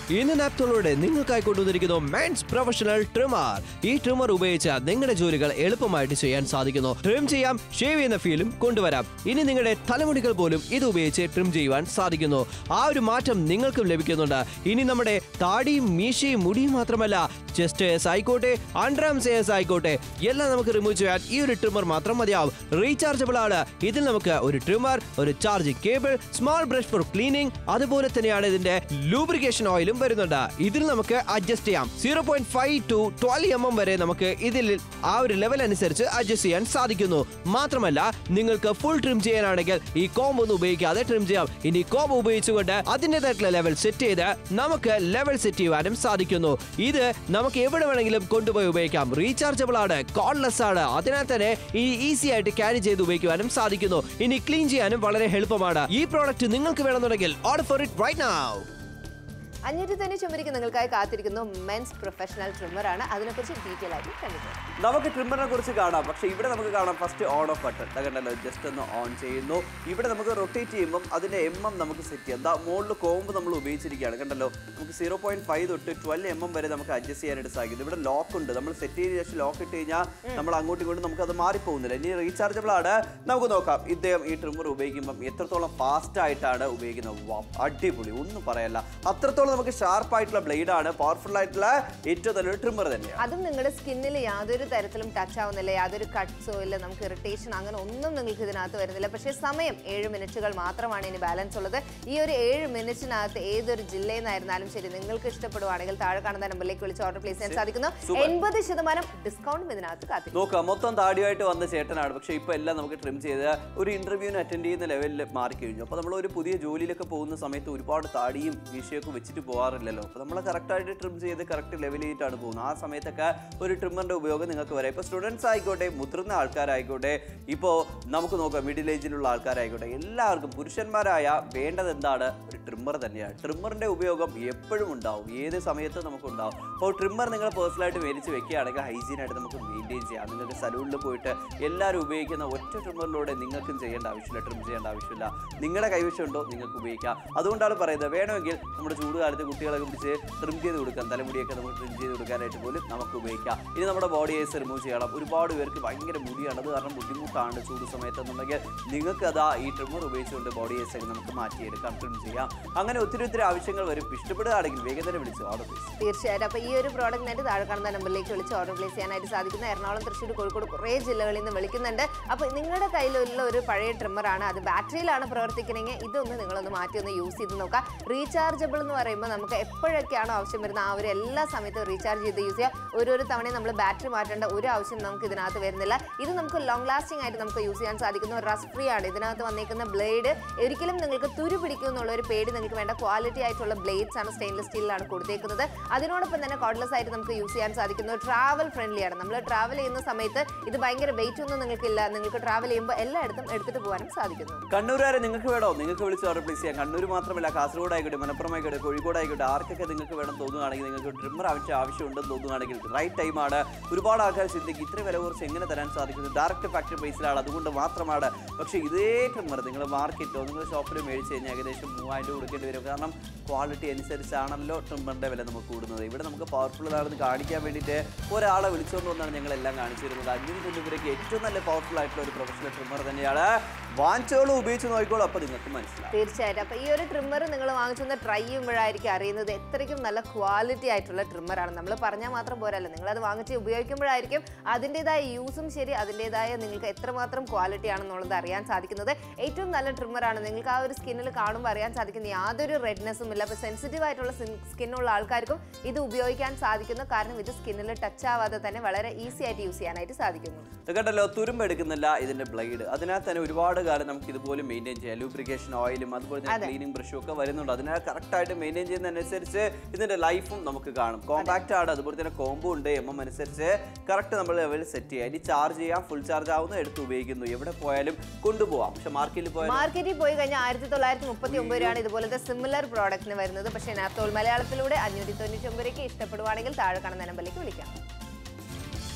ഇന്ന് നാപ്തോളോടെ നിങ്ങൾക്കായി കൊണ്ടുവന്നിരിക്കുന്നു മെൻസ് പ്രൊഫഷണൽ ട്രിമർ ഈ ട്രിമർ ഉപയോഗിച്ച് നിങ്ങളുടെ ജോലികൾ എളുപ്പമായിട്ട് ചെയ്യാൻ സാധിക്കുന്നു ട്രിം ചെയ്യാം ഷേവ് ചെയ്യുന്ന ഫീലും കൊണ്ടുവരാം ഇനി നിങ്ങളുടെ തലമുടികൾ പോലും ഇത് ഉപയോഗിച്ച് ട്രിം ചെയ്യുവാൻ സാധിക്കുന്നു ആ ഒരു മാറ്റം നിങ്ങൾക്കും ലഭിക്കുന്നുണ്ട് ഇനി നമ്മുടെ താടിയും മീശയും മുടിയും മാത്രമല്ല ചെസ്റ്റ് എസ് ആയിക്കോട്ടെ അണ്ടർആംസ് എസ് ആയിക്കോട്ടെ എല്ലാം നമുക്ക് റിമൂവ് ചെയ്യാൻ ഈ ഒരു ട്രിമർ മാത്രം മതിയാവും റീചാർജബിൾ ആണ് ഇതിൽ നമുക്ക് ഒരു ട്രിമർ ഒരു charging cable small brush for cleaning അതുപോലെ തന്നെയാണ് ഇതിന്റെ ലൂബ്രിക്കേഷൻ ഓയിലും വരുന്നുണ്ട് ഇതിൽ നമുക്ക് അഡ്ജസ്റ്റ് ചെയ്യാം zero point five to twelve M M വരെ നമുക്ക് ഇതിൽ ആ ഒരു ലെവൽ അനുസരിച്ച് അഡ്ജസ്റ്റ് ചെയ്യാൻ സാധിക്കുന്നു മാത്രമല്ല നിങ്ങൾക്ക് ഫുൾ ട്രിം ചെയ്യാനാണെങ്കിൽ ഈ കോംബ് ഒന്നും ഉപയോഗിക്കാതെ ട്രിം ചെയ്യാം ഇനി കോംബ് ഉപയോഗിച്ചുകൊണ്ട് അതിൻ്റെതായിട്ടുള്ള ലെവൽ സെറ്റ് ചെയ്ത് നമുക്ക് ലെവൽ സെറ്റ് ചെയ്യുവാനും സാധിക്കുന്നു ഇത് നമുക്ക് എവിടെ വേണമെങ്കിലും കൊണ്ടുപോയി ഉപയോഗിക്കാം റീചാർജബിൾ ആണ് കോൺലെസ് ആണ് അതിനാൽ തന്നെ ഈ ഈസി ആയിട്ട് ക്യാരി ചെയ്ത് ഉപയോഗിക്കുവാനും സാധിക്കുന്നു ഇനി ക്ലീൻ ചെയ്യാനും വളരെ എളുപ്പമാണ് ഈ പ്രോഡക്റ്റ് നിങ്ങൾക്ക് വേണമെന്നുണ്ടെങ്കിൽ order for it right now അഞ്ഞൂറ്റി തന്നെ ചുമരിക്ക് നിങ്ങൾക്കായി കാത്തിരിക്കുന്നു മെൻസ് പ്രൊഫഷണൽ ട്രിമ്മർ ആണ് അതിനെക്കുറിച്ച് ഡീറ്റെയിൽ ആയിട്ട് കണ്ടിട്ടുണ്ട് നമുക്ക് ട്രിമ്മറിനെ കുറിച്ച് കാണാം പക്ഷെ ഇവിടെ നമുക്ക് കാണാം ഫസ്റ്റ് ഓൺ ഓഫ് ബട്ടൺ കണ്ടല്ലോ ജസ്റ്റ് ഒന്ന് ഓൺ ചെയ്യുന്നു ഇവിടെ നമുക്ക് റൊട്ടേറ്റ് ചെയ്യുമ്പോൾ അതിന്റെ എം എം നമുക്ക് സെറ്റ് ചെയ്യാം എന്താ മുകളിൽ കോമ്പ് നമ്മൾ ഉപയോഗിച്ചിരിക്കുകയാണ് കണ്ടല്ലോ നമുക്ക് സീറോ പോയിന്റ് ഫൈവ് തൊട്ട് ട്വൽവ് എം എം വരെ നമുക്ക് അഡ്ജസ്റ്റ് ചെയ്യാനായിട്ട് സാധിക്കും ഇവിടെ ലോക്ക് ഉണ്ട് നമ്മൾ സെറ്റ് ചെയ്ത ശേഷം ലോക്ക് ഇട്ട് കഴിഞ്ഞാൽ നമ്മൾ അങ്ങോട്ടും ഇങ്ങോട്ടും നമുക്ക് അത് മാറിപ്പോകുന്നില്ല ഇനി റീചാർജബിൾ ആണ് നമുക്ക് നോക്കാം ഇദ്ദേഹം ഈ ട്രിമ്മർ ഉപയോഗിക്കുമ്പോൾ എത്രത്തോളം ഫാസ്റ്റ് ആയിട്ടാണ് ഉപയോഗിക്കുന്നത് വാ, അടിപൊളി ഒന്നും പറയല്ല അത്രത്തോളം നമുക്ക് ഷാർപ്പ് ആയിട്ടുള്ള ബ്ലേഡ് ആണ് പവർഫുൾ ആയിട്ടുള്ള ഏറ്റവും നല്ലൊരു ട്രിമ്മർ തന്നെയാണ് അതും നിങ്ങളുടെ സ്കിന്നിൽ യാതൊരു തരത്തിലും ടച്ച് ആവുന്നില്ല യാതൊരു കട്ട്സോ ഇല്ല നമുക്ക് ഇറിറ്റേഷൻ അങ്ങനെ ഒന്നും നിങ്ങൾക്ക് ഇതിനകത്ത് വരുന്നില്ല പക്ഷേ സമയം ഏഴ് മിനിറ്റുകൾ മാത്രമാണ് ഇനി ബാലൻസ് ഉള്ളത് ഈ ഒരു ഏഴ് മിനിറ്റിനകത്ത് ഏതൊരു ജില്ലയിൽ നിന്നായിരുന്നാലും ശരി നിങ്ങൾക്ക് ഇഷ്ടപ്പെടുവാണെങ്കിൽ താഴെ കാണുന്ന നമ്പറിലേക്ക് വിളിച്ച് ഓർഡർ പ്ലേസ് ചെയ്യാൻ സാധിക്കുന്നു Super. എൺപത് ശതമാനം ഡിസ്കൗണ്ടും ഇതിനകത്ത് കാത്തിരിക്കും നോക്കാം മൊത്തം താടിയായിട്ട് വന്ന ചേട്ടനാണ് പക്ഷേ ഇപ്പൊ എല്ലാം നമുക്ക് ട്രിം ചെയ്ത് ഒരു ഇന്റർവ്യൂവിന് അറ്റൻഡ് ചെയ്യുന്ന ലെവലിൽ മാറിക്കഴിഞ്ഞു അപ്പോൾ നമ്മൾ ഒരു പുതിയ ജോലിയിലൊക്കെ പോകുന്ന സമയത്ത് ഒരുപാട് താടിയും വീശിയൊക്കെ വെച്ചിട്ട് പോകാറില്ലല്ലോ അപ്പോൾ നമ്മൾ കറക്റ്റായിട്ട് ട്രിം ചെയ്ത് കറക്റ്റ് ലെവലിലായിട്ടാണ് പോകുന്നത് ആ സമയത്തൊക്കെ ഒരു ട്രിമ്മറിന്റെ ഉപയോഗം നിങ്ങൾക്ക് വരാം ഇപ്പോൾ സ്റ്റുഡൻസ് ആയിക്കോട്ടെ മുതിർന്ന ആൾക്കാരായിക്കോട്ടെ ഇപ്പോൾ നമുക്ക് നോക്കാം മിഡിൽ ഏജിലുള്ള ആൾക്കാരായിക്കോട്ടെ എല്ലാവർക്കും പുരുഷന്മാരായ വേണ്ടത് എന്താണ് ഒരു ട്രിമ്മർ തന്നെയാണ് ട്രിമ്മറിന്റെ ഉപയോഗം എപ്പോഴും ഉണ്ടാവും ഏത് സമയത്തും നമുക്ക് ഉണ്ടാവും അപ്പോൾ ട്രിമ്മർ നിങ്ങൾ പേഴ്സണലായിട്ട് മേടിച്ച് വെക്കുകയാണെങ്കിൽ ഹൈജീൻ ആയിട്ട് നമുക്ക് മെയിൻറ്റെയിൻ ചെയ്യാം നിങ്ങൾക്ക് സലൂണിൽ പോയിട്ട് എല്ലാവരും ഉപയോഗിക്കുന്ന ഒറ്റ ട്രിമ്മറിലൂടെ നിങ്ങൾക്കും ചെയ്യേണ്ട ആവശ്യമില്ല ട്രിം ചെയ്യേണ്ട ആവശ്യമില്ല നിങ്ങളുടെ കൈവശമുണ്ടോ നിങ്ങൾക്ക് ഉപയോഗിക്കാം അതുകൊണ്ടാണ് പറയുന്നത് വേണമെങ്കിൽ നമ്മുടെ ചൂടുകാലത്ത് കുട്ടികളെ പിടിച്ച് ട്രിം ചെയ്ത് കൊടുക്കാം തലമുടിയൊക്കെ നമുക്ക് ട്രിം ചെയ്ത് കൊടുക്കാനായിട്ട് പോലും നമുക്ക് ഉപയോഗിക്കാം ഇനി നമ്മുടെ ബോഡി ഐസ് റിമൂവ് ചെയ്യണം ഒരുപാട് പേർക്ക് ഭയങ്കര മുടിയാണ് അത് കാരണം ബുദ്ധിമുട്ടാണ് ചൂട് സമയത്തെന്നുണ്ടെങ്കിൽ നിങ്ങൾക്ക് അതാ ഈ ട്രിമ്മർ ഉപയോഗിച്ചുകൊണ്ട് ബോഡി ഐസ് ഒക്കെ നമുക്ക് മാറ്റിയെടുക്കാം ട്രിം ചെയ്യാം അങ്ങനെ ഒത്തിരി ഒത്തിരി ആവശ്യങ്ങൾ വരും ഇഷ്ടപ്പെടുകയാണെങ്കിൽ വേഗം തന്നെ വിളിച്ച് ഓർഡർ പ്ലേസ് തീർച്ചയായിട്ടും അപ്പോൾ ഈ ഒരു പ്രോഡക്റ്റിനായിട്ട് താഴെ കാണുന്ന നമ്പറിലേക്ക് വിളിച്ച് ഓർഡർ പ്ലേസ് ചെയ്യാനായിട്ട് സാധിക്കുന്ന എറണാകുളം തൃശ്ശൂർ കോഴിക്കോട് കുറേ ജില്ലകളിൽ നിന്ന് വിളിക്കുന്നുണ്ട് അപ്പോൾ നിങ്ങളുടെ കയ്യിലുള്ള ഒരു പഴയ ട്രിമ്മറാണ് അത് ബാറ്ററിയിലാണ് പ്രവർത്തിക്കണമെങ്കിൽ ഇതൊന്ന് നിങ്ങളൊന്ന് മാറ്റി ഒന്ന് യൂസ് ചെയ്ത് നോക്കാം റീചാർജബിൾ എന്ന് പറയുമ്പോൾ നമുക്ക് എപ്പോഴൊക്കെയാണോ ആവശ്യം വരുന്നത് ആ ഒരു എല്ലാ സമയത്തും റീചാർജ് ചെയ്ത് യൂസ് ചെയ്യാം ഓരോരോ തവണയും നമ്മൾ ബാറ്ററി മാറ്റേണ്ട ഒരു ആവശ്യം നമുക്ക് ഇതിനകത്ത് വരുന്നില്ല ഇത് നമുക്ക് ലോങ് ലാസ്റ്റിംഗ് ആയിട്ട് നമുക്ക് യൂസ് ചെയ്യാൻ സാധിക്കുന്ന റസ്റ്റ് ഫ്രീ ആണ് ഇതിനകത്ത് വന്നേക്കുന്ന ബ്ലേഡ് ഒരിക്കലും നിങ്ങൾക്ക് തുരു പിടിക്കും എന്നുള്ള ഒരു പേടി നിങ്ങൾക്ക് വേണ്ട ക്വാളിറ്റി ആയിട്ടുള്ള ബ്ലേഡ്സ് ആണ് സ്റ്റെയിൻലെസ് സ്റ്റീലിലാണ് കൊടുത്തേക്കുന്നത് അതിനോടൊപ്പം തന്നെ കോഡ്ലെസ് ആയിട്ട് നമുക്ക് യൂസ് ചെയ്യാൻ സാധിക്കുന്നു ട്രാവൽ ഫ്രണ്ട്ലി ആണ് നമ്മൾ ട്രാവൽ ചെയ്യുന്ന സമയത്ത് ഇത് ഭയങ്കര വെയിറ്റ് ഒന്നും നിങ്ങൾക്കില്ല നിങ്ങൾക്ക് ട്രാവൽ ചെയ്യുമ്പോൾ എല്ലായിടത്തും എടുത്തിട്ട് പോകാനും സാധിക്കുന്നു കണ്ണൂരുകാരെ നിങ്ങൾക്ക് വേണോ നിങ്ങൾക്ക് വിളിച്ച് ഓർഡർ പ്ലേസ് ചെയ്യാം കണ്ണൂർ മാത്രമല്ല കാസർഗോഡ് ആയിക്കോട്ടെ മലപ്പുറം ആയിക്കോട്ടെ കോഴിക്കോട് ആയിക്കോട്ടെ ആർക്കൊക്കെ നിങ്ങൾക്ക് വേണം തോന്നുകയാണെങ്കിൽ നിങ്ങൾക്ക് ട്രിമ്മർ ആവശ്യം ആവശ്യമുണ്ടെന്ന് തോന്നുകയാണെങ്കിൽ റൈറ്റ് ടൈമാണ് ഒരുപാട് ആൾക്കാർ ചിന്തിക്കും ഇത്ര വില കുറച്ച് എങ്ങനെ തരാൻ സാധിക്കുന്നു ഡയറക്റ്റ് ഫാക്ടറി പ്രൈസിലാണ് അതുകൊണ്ട് മാത്രമാണ് പക്ഷേ ഇതേ ട്രിമ്മർ നിങ്ങൾ മാർക്കറ്റോ നിങ്ങൾ ഷോപ്പിൽ മേടിച്ച് കഴിഞ്ഞാൽ ഏകദേശം മൂവായിരം രൂപ കൊടുക്കേണ്ടി വരും കാരണം ക്വാളിറ്റി അനുസരിച്ചാണല്ലോ ട്രിമ്മറിൻ്റെ വില നമുക്ക് കൂടുന്നത് ഇവിടെ നമുക്ക് പവർഫുൾ ആണെന്ന് കാണിക്കാൻ വേണ്ടിയിട്ട് ഒരാളെ വിളിച്ചുകൊണ്ട് വന്നാണ് ഞങ്ങൾ എല്ലാം കാണിച്ചു തരുന്നത് അഞ്ഞൂറ് തൊണ്ണൂറിലേക്ക് ഏറ്റവും നല്ല പവർഫുൾ ആയിട്ടുള്ള ഒരു പ്രൊഫഷണൽ ട്രിമ്മർ തന്നെയാണ് വാങ്ങിച്ചോളും ഉപയോഗിച്ച് നോക്കിക്കോളും അപ്പോൾ നിങ്ങൾക്ക് മനസ്സിലാവും തീർച്ചയായിട്ടും അപ്പോൾ ഈ ഒരു ട്രിമ്മർ നിങ്ങൾ വാങ്ങിച്ചൊന്ന് ട്രൈ ചെയ്യുമ്പോഴായിരിക്കും അറിയുന്നത് എത്രയ്ക്കും നല്ല ക്വാളിറ്റി ആയിട്ടുള്ള ട്രിമ്മറാണ് നമ്മൾ പറഞ്ഞാൽ മാത്രം പോരല്ലോ നിങ്ങളത് വാങ്ങിച്ച് ഉപയോഗിക്കുമ്പോഴായിരിക്കും അതിൻ്റെതായ യൂസും ശരി അതിൻ്റെതായ നിങ്ങൾക്ക് എത്രമാത്രം ക്വാളിറ്റി ആണെന്നുള്ളത് അറിയാൻ സാധിക്കുന്നത് ഏറ്റവും നല്ല ട്രിമ്മറാണ് നിങ്ങൾക്ക് ആ ഒരു സ്കിന്നിൽ കാണുമ്പോൾ അറിയാൻ സാധിക്കുന്ന യാതൊരു റെഡ്നെസ്സും ഇല്ല അപ്പോൾ സെൻസിറ്റീവ് ആയിട്ടുള്ള സ്കിന്നുള്ള ആൾക്കാർക്കും ഇത് ഉപയോഗിക്കാൻ സാധിക്കുന്നു കാരണം ഇത് സ്കിന്നിൽ ടച്ച് ആവാതെ തന്നെ വളരെ ഈസി ആയിട്ട് യൂസ് ചെയ്യാനായിട്ട് സാധിക്കുന്നു ഇത് കണ്ടല്ലോ തുരുമ്പ് എടുക്കുന്നില്ല ഇതിന്റെ ബ്ലേഡ് അതിനകത്ത് തന്നെ ഒരുപാട് കാലം നമുക്ക് ഇതുപോലെ മെയിൻറ്റെയിൻ ചെയ്യാം ലൂബ്രിക്കേഷൻ ഓയിലും അതുപോലെ തന്നെ ക്ലീനിങ് ബ്രഷും ഒക്കെ വരുന്നുണ്ട് അതിനെ കറക്റ്റ് ആയിട്ട് മെയിൻറ്റെയിൻ ചെയ്യുന്നതനുസരിച്ച് ഇതിന്റെ ലൈഫും നമുക്ക് കാണും കോമ്പാക്റ്റ് ആണ് അതുപോലെ തന്നെ കോംബോ ഉണ്ട് എം എം അനുസരിച്ച് കറക്റ്റ് നമ്മൾ ലെവൽ സെറ്റ് ചെയ്യാം ഇനി ചാർജ് ചെയ്യാം ഫുൾ ചാർജ് ആവുന്നു എടുത്ത് ഉപയോഗിക്കുന്നു എവിടെ പോയാലും കൊണ്ടുപോകാം പക്ഷെ മാർക്കറ്റിൽ പോയാൽ മാർക്കറ്റിൽ പോയി കഴിഞ്ഞാൽ ആയിരത്തി തൊള്ളായിരത്തി മുപ്പത്തി ഒമ്പത് രൂപയാണ് ഇതുപോലത്തെ സിമിലർ പ്രോഡക്റ്റിന് വരുന്നത് പക്ഷേ നാത്തോൾ മലയാളത്തിലൂടെ അഞ്ഞൂറ്റി തൊണ്ണൂറ്റി ഒമ്പതിലേക്ക് ഇഷ്ടപ്പെടുവാണെങ്കിൽ താഴെ കാണുന്ന നമ്പറിലേക്ക് വിളിക്കാം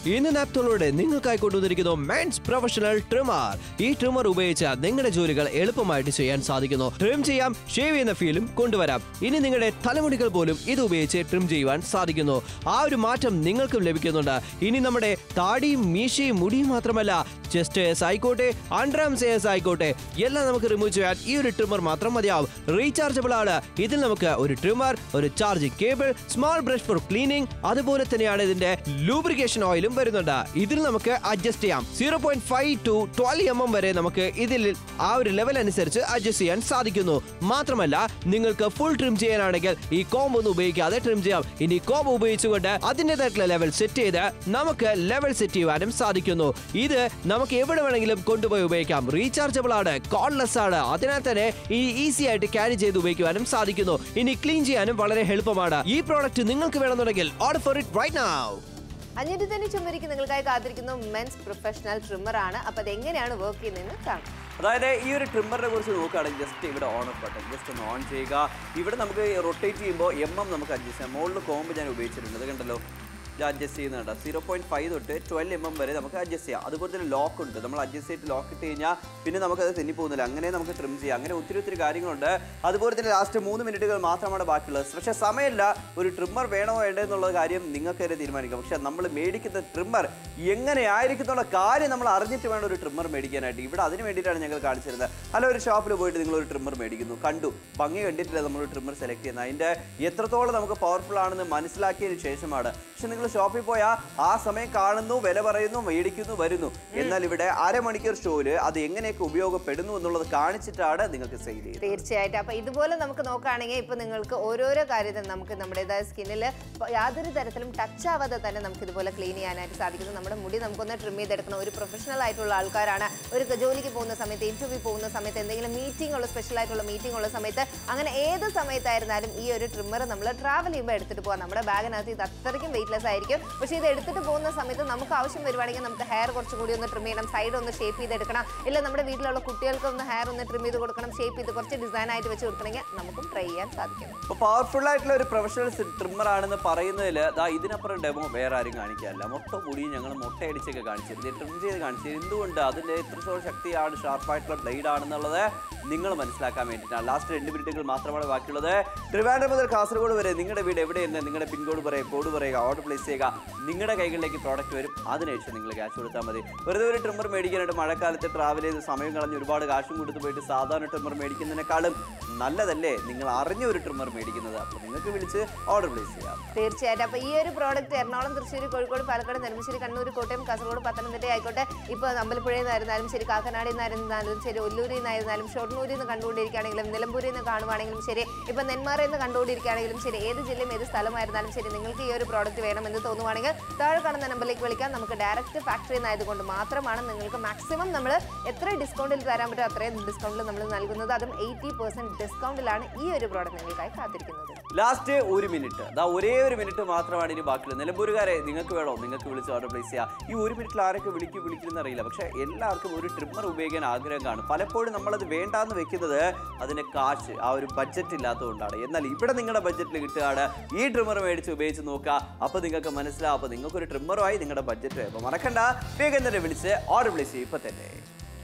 ഇന്ന് നാപ്തോളോടെ നിങ്ങൾക്കായി കൊണ്ടുവന്നിരിക്കുന്നു മെൻസ് പ്രൊഫഷണൽ ട്രിമർ ഈ ട്രിമർ ഉപയോഗിച്ച് നിങ്ങളുടെ ജോലികൾ എളുപ്പമായിട്ട് ചെയ്യാൻ സാധിക്കുന്നു ട്രിം ചെയ്യാം ഷേവ് ചെയ്യുന്ന ഫീലും കൊണ്ടുവരാം ഇനി നിങ്ങളുടെ തലമുടികൾ പോലും ഇത് ഉപയോഗിച്ച് ട്രിം ചെയ്യുവാൻ സാധിക്കുന്നു ആ ഒരു മാറ്റം നിങ്ങൾക്കും ലഭിക്കുന്നുണ്ട് ഇനി നമ്മുടെ താടിയും മീശയും മുടിയും മാത്രമല്ല ചെസ്റ്റ് എസ് ആയിക്കോട്ടെ അണ്ടർആംസ് എസ് ആയിക്കോട്ടെ എല്ലാം നമുക്ക് റിമൂവ് ചെയ്യാൻ ഈ ഒരു ട്രിമർ മാത്രം മതിയാവും റീചാർജബിൾ ആണ് ഇതിൽ നമുക്ക് ഒരു ട്രിമർ ഒരു charging cable small brush for cleaning അതുപോലെ തന്നെയാണ് ഇതിന്റെ ലൂബ്രിക്കേഷൻ ഓയിലും വരുന്നുണ്ട് ഇതിൽ നമുക്ക് അഡ്ജസ്റ്റ് ചെയ്യാം zero point five to twelve M M വരെ നമുക്ക് ഇതിൽ ആ ഒരു ലെവൽ അനുസരിച്ച് അഡ്ജസ്റ്റ് ചെയ്യാൻ സാധിക്കുന്നു മാത്രമല്ല നിങ്ങൾക്ക് ഫുൾ ട്രിം ചെയ്യാനാണെങ്കിൽ ഈ കോംബ് ഒന്നും ഉപയോഗിക്കാതെ ട്രിം ചെയ്യാം ഇനി കോംബ് ഉപയോഗിച്ചുകൊണ്ട് അതിൻ്റെതായിട്ടുള്ള ലെവൽ സെറ്റ് ചെയ്ത് നമുക്ക് ലെവൽ സെറ്റ് ചെയ്യുവാനും സാധിക്കുന്നു ഇത് നമുക്ക് എവിടെ വേണമെങ്കിലും കൊണ്ടുപോയി ഉപയോഗിക്കാം റീചാർജബിൾ ആണ് കോൺലെസ് ആണ് അതിനാൽ തന്നെ ഈ ഈസി ആയിട്ട് ക്യാരി ചെയ്ത് ഉപയോഗിക്കുവാനും സാധിക്കുന്നു ഇനി ക്ലീൻ ചെയ്യാനും വളരെ എളുപ്പമാണ് ഈ പ്രോഡക്റ്റ് നിങ്ങൾക്ക് വേണമെന്നുണ്ടെങ്കിൽ order for it right now അഞ്ഞൂറ്റി തന്നെ ചുമരിക്ക് നിങ്ങൾക്കായി കാത്തിരിക്കുന്നു മെൻസ് പ്രൊഫഷണൽ ട്രിമ്മർ ആണ് അപ്പൊ അത് എങ്ങനെയാണ് വർക്ക് ചെയ്യുന്നതെന്ന് കാണാം അതായത് ഈ ഒരു ട്രിമ്മറിനെ കുറിച്ച് നോക്കുകയാണെങ്കിൽ ജസ്റ്റ് ഇവിടെ ഓൺ ഓഫ് ബട്ടൺ ജസ്റ്റ് ഒന്ന് ഓൺ ചെയ്യുക ഇവിടെ നമുക്ക് റൊട്ടേറ്റ് ചെയ്യുമ്പോൾ എം എം നമുക്ക് അഡ്ജസ്റ്റ് ചെയ്യാം മുകളിൽ കോമ്പ് ഞാൻ ഉപയോഗിച്ചിട്ടുണ്ട് അത് കണ്ടല്ലോ ഇത് അഡ്ജസ്റ്റ് ചെയ്യുന്നുണ്ട് സീറോ പോയിന്റ് ഫൈവ് തൊട്ട് ട്വൽവ് എം എം വരെ നമുക്ക് അഡ്ജസ്റ്റ് ചെയ്യാം അതുപോലെ തന്നെ ലോക്ക് ഉണ്ട് നമ്മൾ അഡ്ജസ്റ്റ് ചെയ്തിട്ട് ലോക്ക് ഇട്ട് കഴിഞ്ഞാൽ പിന്നെ നമുക്കത് തെന്നി പോകുന്നില്ല അങ്ങനെ നമുക്ക് ട്രിം ചെയ്യാം അങ്ങനെ ഒത്തിരി ഒത്തിരി കാര്യങ്ങളുണ്ട് അതുപോലെ തന്നെ ലാസ്റ്റ് മൂന്ന് മിനിറ്റുകൾ മാത്രമാണ് ബാക്കിയുള്ളത് പക്ഷേ സമയമില്ല ഒരു ട്രിമ്മർ വേണോ വേണ്ടോ എന്നുള്ള കാര്യം നിങ്ങൾക്ക് തന്നെ തീരുമാനിക്കാം പക്ഷേ നമ്മൾ മേടിക്കുന്ന ട്രിമ്മർ എങ്ങനെയായിരിക്കും എന്നുള്ള കാര്യം നമ്മൾ അറിഞ്ഞിട്ട് വേണം ഒരു ട്രിമ്മർ മേടിക്കാനായിട്ട് ഇവിടെ അതിന് വേണ്ടിയിട്ടാണ് ഞങ്ങൾ കാണിച്ചിരുന്നത് അല്ല ഒരു ഷോപ്പിൽ പോയിട്ട് നിങ്ങൾ ഒരു ട്രിമ്മർ മേടിക്കുന്നു കണ്ടു ഭംഗി കണ്ടിട്ടില്ല നമ്മൾ ഒരു ട്രിമ്മർ സെലക്ട് ചെയ്യുന്നത് അതിൻ്റെ എത്രത്തോളം നമുക്ക് പവർഫുൾ ആണെന്ന് മനസ്സിലാക്കിയതിന് ശേഷമാണ് പക്ഷെ നിങ്ങൾ ഷോപ്പിൽ പോയാൽ ആ സമയം കാണുന്നു വില പറയുന്നു മേടിക്കുന്നു വരുന്നു എന്നാൽ ഇവിടെ അരമണിക്കൂർ ഷോയില് അത് എങ്ങനെയൊക്കെ ഉപയോഗപ്പെടുന്നു എന്നുള്ളത് കാണിച്ചിട്ടാണ് നിങ്ങൾക്ക് സെയിൽ ചെയ്യുന്നത് തീർച്ചയായിട്ടും അപ്പൊ ഇതുപോലെ നമുക്ക് നോക്കുകയാണെങ്കിൽ ഇപ്പൊ നിങ്ങൾക്ക് ഓരോരോ കാര്യത്തിൽ നമുക്ക് നമ്മുടേതായ സ്കിന്നിൽ യാതൊരു തരത്തിലും ടച്ച് ആവാതെ തന്നെ നമുക്ക് ഇതുപോലെ ക്ലീൻ ചെയ്യാനായിട്ട് സാധിക്കുന്നു നമ്മുടെ മുടി നമുക്കൊന്ന് ട്രിം ചെയ്തെടുക്കണം ഒരു പ്രൊഫഷണൽ ആയിട്ടുള്ള ആൾക്കാരാണ് ഒരു ജോലിക്ക് പോകുന്ന സമയത്ത് ഇന്റർവ്യൂ പോകുന്ന സമയത്ത് എന്തെങ്കിലും മീറ്റിംഗ് ഉള്ള സ്പെഷ്യൽ ആയിട്ടുള്ള മീറ്റിംഗ് ഉള്ള സമയത്ത് അങ്ങനെ ഏത് സമയത്തായിരുന്നാലും ഈ ഒരു ട്രിമ്മർ നമ്മൾ ട്രാവൽ ചെയ്യുമ്പോൾ എടുത്തിട്ട് പോകാം നമ്മുടെ ബാഗിനകത്ത് ഇത് അത്രയ്ക്കും വെയിറ്റ്ലെസ് ആയിരിക്കും പക്ഷേ ഇത് എടുത്തിട്ട് പോകുന്ന സമയത്ത് നമുക്ക് ആവശ്യം വരുവാണെങ്കിൽ നമുക്ക് ഹെയർ കുറച്ചും കൂടി ഒന്ന് ട്രിം ചെയ്യണം സൈഡ് ഒന്ന് ഷേപ്പ് ചെയ്തെടുക്കണം ഇല്ല നമ്മുടെ വീട്ടിലുള്ള കുട്ടികൾക്ക് ഒന്ന് ഹെയർ ഒന്ന് ട്രിം ചെയ്ത് കൊടുക്കണം ഷേപ്പ് ചെയ്ത് കുറച്ച് ഡിസൈൻ ആയിട്ട് വെച്ച് കൊടുക്കണമെങ്കിൽ നമുക്കും ട്രൈ ചെയ്യാൻ സാധിക്കും അപ്പോൾ പവർഫുൾ ആയിട്ടുള്ള ഒരു പ്രൊഫഷണൽ ട്രിമ്മർ ആണെന്ന് പറയുന്നതിൽ ദാ ഇതിനപ്പുറം ഡെമോ വേറെ ആരും കാണിക്കാറില്ല മൊത്തം മുടിയും ഞങ്ങൾ മുട്ടയടിച്ചൊക്കെ കാണിച്ചിരുന്നു ട്രിം ചെയ്ത് കാണിച്ചത് എന്തുകൊണ്ട് അതിൻ്റെ എത്രത്തോളം ശക്തിയാണ് ഷാർപ്പായിട്ടുള്ള ബ്ലേഡ് ആണെന്നുള്ളത് നിങ്ങൾ മനസ്സിലാക്കാൻ വേണ്ടിയിട്ടാണ് ലാസ്റ്റ് രണ്ട് മിനിറ്റുകൾ മാത്രമാണ് ബാക്കിയുള്ളത് ട്രിവാൻഡ്രം മുതൽ കാസർഗോഡ് വരെ നിങ്ങളുടെ വീട് എവിടെയെന്ന് നിങ്ങളുടെ പിൻകോഡ് പറയുക കോഡ് പറയുക ഓർഡർ പ്ലേസ് ചെയ്യുക നിങ്ങളുടെ കൈകളിലേക്ക് പ്രോഡക്റ്റ് വരും അതിനുശേഷം നിങ്ങൾ ക്യാഷ് കൊടുത്താൽ മതി വെറുതെ ഒരു ട്രിമ്മർ മേടിക്കാനായിട്ട് മഴക്കാലത്ത് ട്രാവൽ ചെയ്ത് സമയം കളഞ്ഞ് ഒരുപാട് കാശും കൊടുത്ത് പോയിട്ട് സാധാരണ ട്രിമ്മർ മേടിക്കുന്നതിനേക്കാളും നല്ലതല്ലേ നിങ്ങൾ അറിഞ്ഞ ഒരു ട്രിമ്മർ മേടിക്കുന്നത് അപ്പോൾ നിങ്ങൾക്ക് വിളിച്ച് ഓർഡർ പ്ലേസ് ചെയ്യാം തീർച്ചയായിട്ടും അപ്പൊ ഈ ഒരു പ്രോഡക്റ്റ് എറണാകുളം തൃശ്ശൂർ കോഴിക്കോട് പാലക്കാട് നെടുമ്പശ്ശേരി കണ്ണൂർ കോട്ടയം കാസർഗോഡ് പത്തനംതിട്ട ആയിക്കോട്ടെ ഇപ്പൊ അമ്പലപ്പുഴയിൽ നിന്നായിരുന്നാലും ശരി കാക്കനാടിൽ നിന്നായിരുന്നാലും ശരി ഒല്ലൂരിൽ നിന്നായിരുന്നാലും ഷൊർണൂരിൽ നിന്ന് കണ്ടുകൊണ്ടിരിക്കുകയാണെങ്കിലും നിലമ്പൂരിൽ നിന്ന് കാണുവാണെങ്കിലും ശരി ഇപ്പൊ നെന്മാറയിൽ നിന്ന് കണ്ടുകൊണ്ടിരിക്കുകയാണെങ്കിലും ശരി ഏത് ജില്ലയും ഏത് സ്ഥലമായിരുന്നാലും ശരി നിങ്ങൾക്ക് ഈ ഒരു പ്രോഡക്റ്റ് വേണമെന്ന് തോന്നുവാണെങ്കിൽ താഴെ കാണുന്ന നമ്പറിലേക്ക് വിളിക്കാം നമുക്ക് ഡയറക്റ്റ് ഫാക്ടറിയിൽ നിന്നായതുകൊണ്ട് മാത്രമാണ് നിങ്ങൾക്ക് മാക്സിമം നമ്മൾ എത്ര ഡിസ്കൗണ്ടിൽ തരാൻ പറ്റുമോ അത്രയും ഡിസ്കൗണ്ടിൽ നമ്മൾ നൽകുന്നത് അതും എയ്റ്റി പെർസെന്റ് ഡിസ്കൗണ്ടിലാണ് ഈ ഒരു പ്രോഡക്റ്റ് നിങ്ങൾക്കായി കാത്തിരിക്കുന്നത് ലാസ്റ്റ് ഒരു മിനിറ്റ് ദാ ഒരേ ഒരു മിനിറ്റ് മാത്രമാണ് ഇനി ബാക്കിയുള്ളത് നിലമ്പൂരുകാരെ നിങ്ങൾക്ക് വേണോ നിങ്ങൾക്ക് വിളിച്ച് ഓർഡർ പ്ലേസ് ചെയ്യാം ഈ ഒരു മിനിറ്റിൽ ആരൊക്കെ വിളിക്കും വിളിക്കുമെന്ന് അറിയില്ല പക്ഷേ എല്ലാവർക്കും ഒരു ട്രിമ്മർ ഉപയോഗിക്കാൻ ആഗ്രഹം കാണും പലപ്പോഴും നമ്മളത് വേണ്ടാന്ന് വെക്കുന്നത് അതിന് കാശ് ആ ഒരു ബഡ്ജറ്റ് ഇല്ലാത്തതുകൊണ്ടാണ് എന്നാൽ ഇവിടെ നിങ്ങളുടെ ബഡ്ജറ്റിൽ കിട്ടുകയാണ് ഈ ട്രിമ്മർ മേടിച്ച് ഉപയോഗിച്ച് നോക്കുക അപ്പോൾ നിങ്ങൾക്ക് മനസ്സിലാവും അപ്പോൾ നിങ്ങൾക്ക് ഒരു ട്രിമ്മറുമായി നിങ്ങളുടെ ബഡ്ജറ്റ് അപ്പോൾ മറക്കണ്ട വേഗം തന്നെ വിളിച്ച് ഓർഡർ പ്ലേസ് ചെയ്യും ഇപ്പം തന്നെ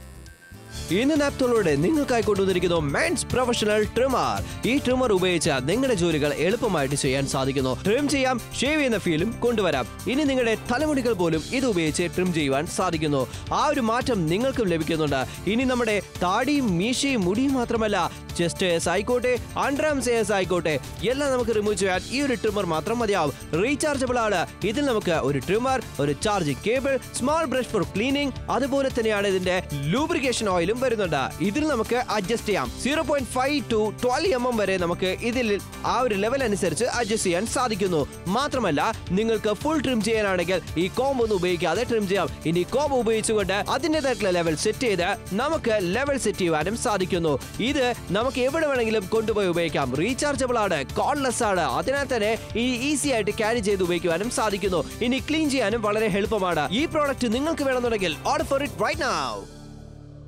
ഇന്ന് നാപ്തോളോടെ നിങ്ങൾക്കായി കൊണ്ടുവന്നിരിക്കുന്നു മെൻസ് പ്രൊഫഷണൽ ട്രിമർ ഈ ട്രിമർ ഉപയോഗിച്ച് നിങ്ങളുടെ ജോലികൾ എളുപ്പമായിട്ട് ചെയ്യാൻ സാധിക്കുന്നു ട്രിം ചെയ്യാം ഷേവ് ചെയ്യുന്ന ഫീലും കൊണ്ടുവരാം ഇനി നിങ്ങളുടെ തലമുടികൾ പോലും ഇത് ഉപയോഗിച്ച് ട്രിം ചെയ്യുവാൻ സാധിക്കുന്നു ആ ഒരു മാറ്റം നിങ്ങൾക്കും ലഭിക്കുന്നുണ്ട് ഇനി നമ്മുടെ താടിയും മീശയും മുടിയും മാത്രമല്ല ചെസ്റ്റ് എസ് ആയിക്കോട്ടെ അണ്ടർആംസ് എസ് ആയിക്കോട്ടെ എല്ലാം നമുക്ക് റിമൂവ് ചെയ്യാൻ ഈ ഒരു ട്രിമർ മാത്രം മതിയാവും റീചാർജബിൾ ആണ് ഇതിൽ നമുക്ക് ഒരു ട്രിമർ ഒരു charging cable small brush for cleaning അതുപോലെ തന്നെയാണ് ഇതിന്റെ ലൂബ്രിക്കേഷൻ ഓയിലും വരുന്നുണ്ട് ഇതിൽ നമുക്ക് അഡ്ജസ്റ്റ് ചെയ്യാം zero point five to twelve M M വരെ നമുക്ക് ഇതിൽ ആ ഒരു ലെവൽ അനുസരിച്ച് അഡ്ജസ്റ്റ് ചെയ്യാൻ സാധിക്കുന്നു മാത്രമല്ല നിങ്ങൾക്ക് ഫുൾ ട്രിം ചെയ്യാനാണെങ്കിൽ ഈ കോംബ് ഒന്നും ഉപയോഗിക്കാതെ ട്രിം ചെയ്യാം ഇനി കോംബ് ഉപയോഗിച്ചുകൊണ്ട് അതിൻ്റെതായിട്ടുള്ള ലെവൽ സെറ്റ് ചെയ്ത് നമുക്ക് ലെവൽ സെറ്റ് ചെയ്യുവാനും സാധിക്കുന്നു ഇത് നമുക്ക് എവിടെ വേണമെങ്കിലും കൊണ്ടുപോയി ഉപയോഗിക്കാം റീചാർജബിൾ ആണ് കോൺലെസ് ആണ് അതിനാൽ തന്നെ ഈ ഈസി ആയിട്ട് ക്യാരി ചെയ്ത് ഉപയോഗിക്കുവാനും സാധിക്കുന്നു ഇനി ക്ലീൻ ചെയ്യാനും വളരെ എളുപ്പമാണ് ഈ പ്രോഡക്റ്റ് നിങ്ങൾക്ക് വേണമെന്നുണ്ടെങ്കിൽ order for it right now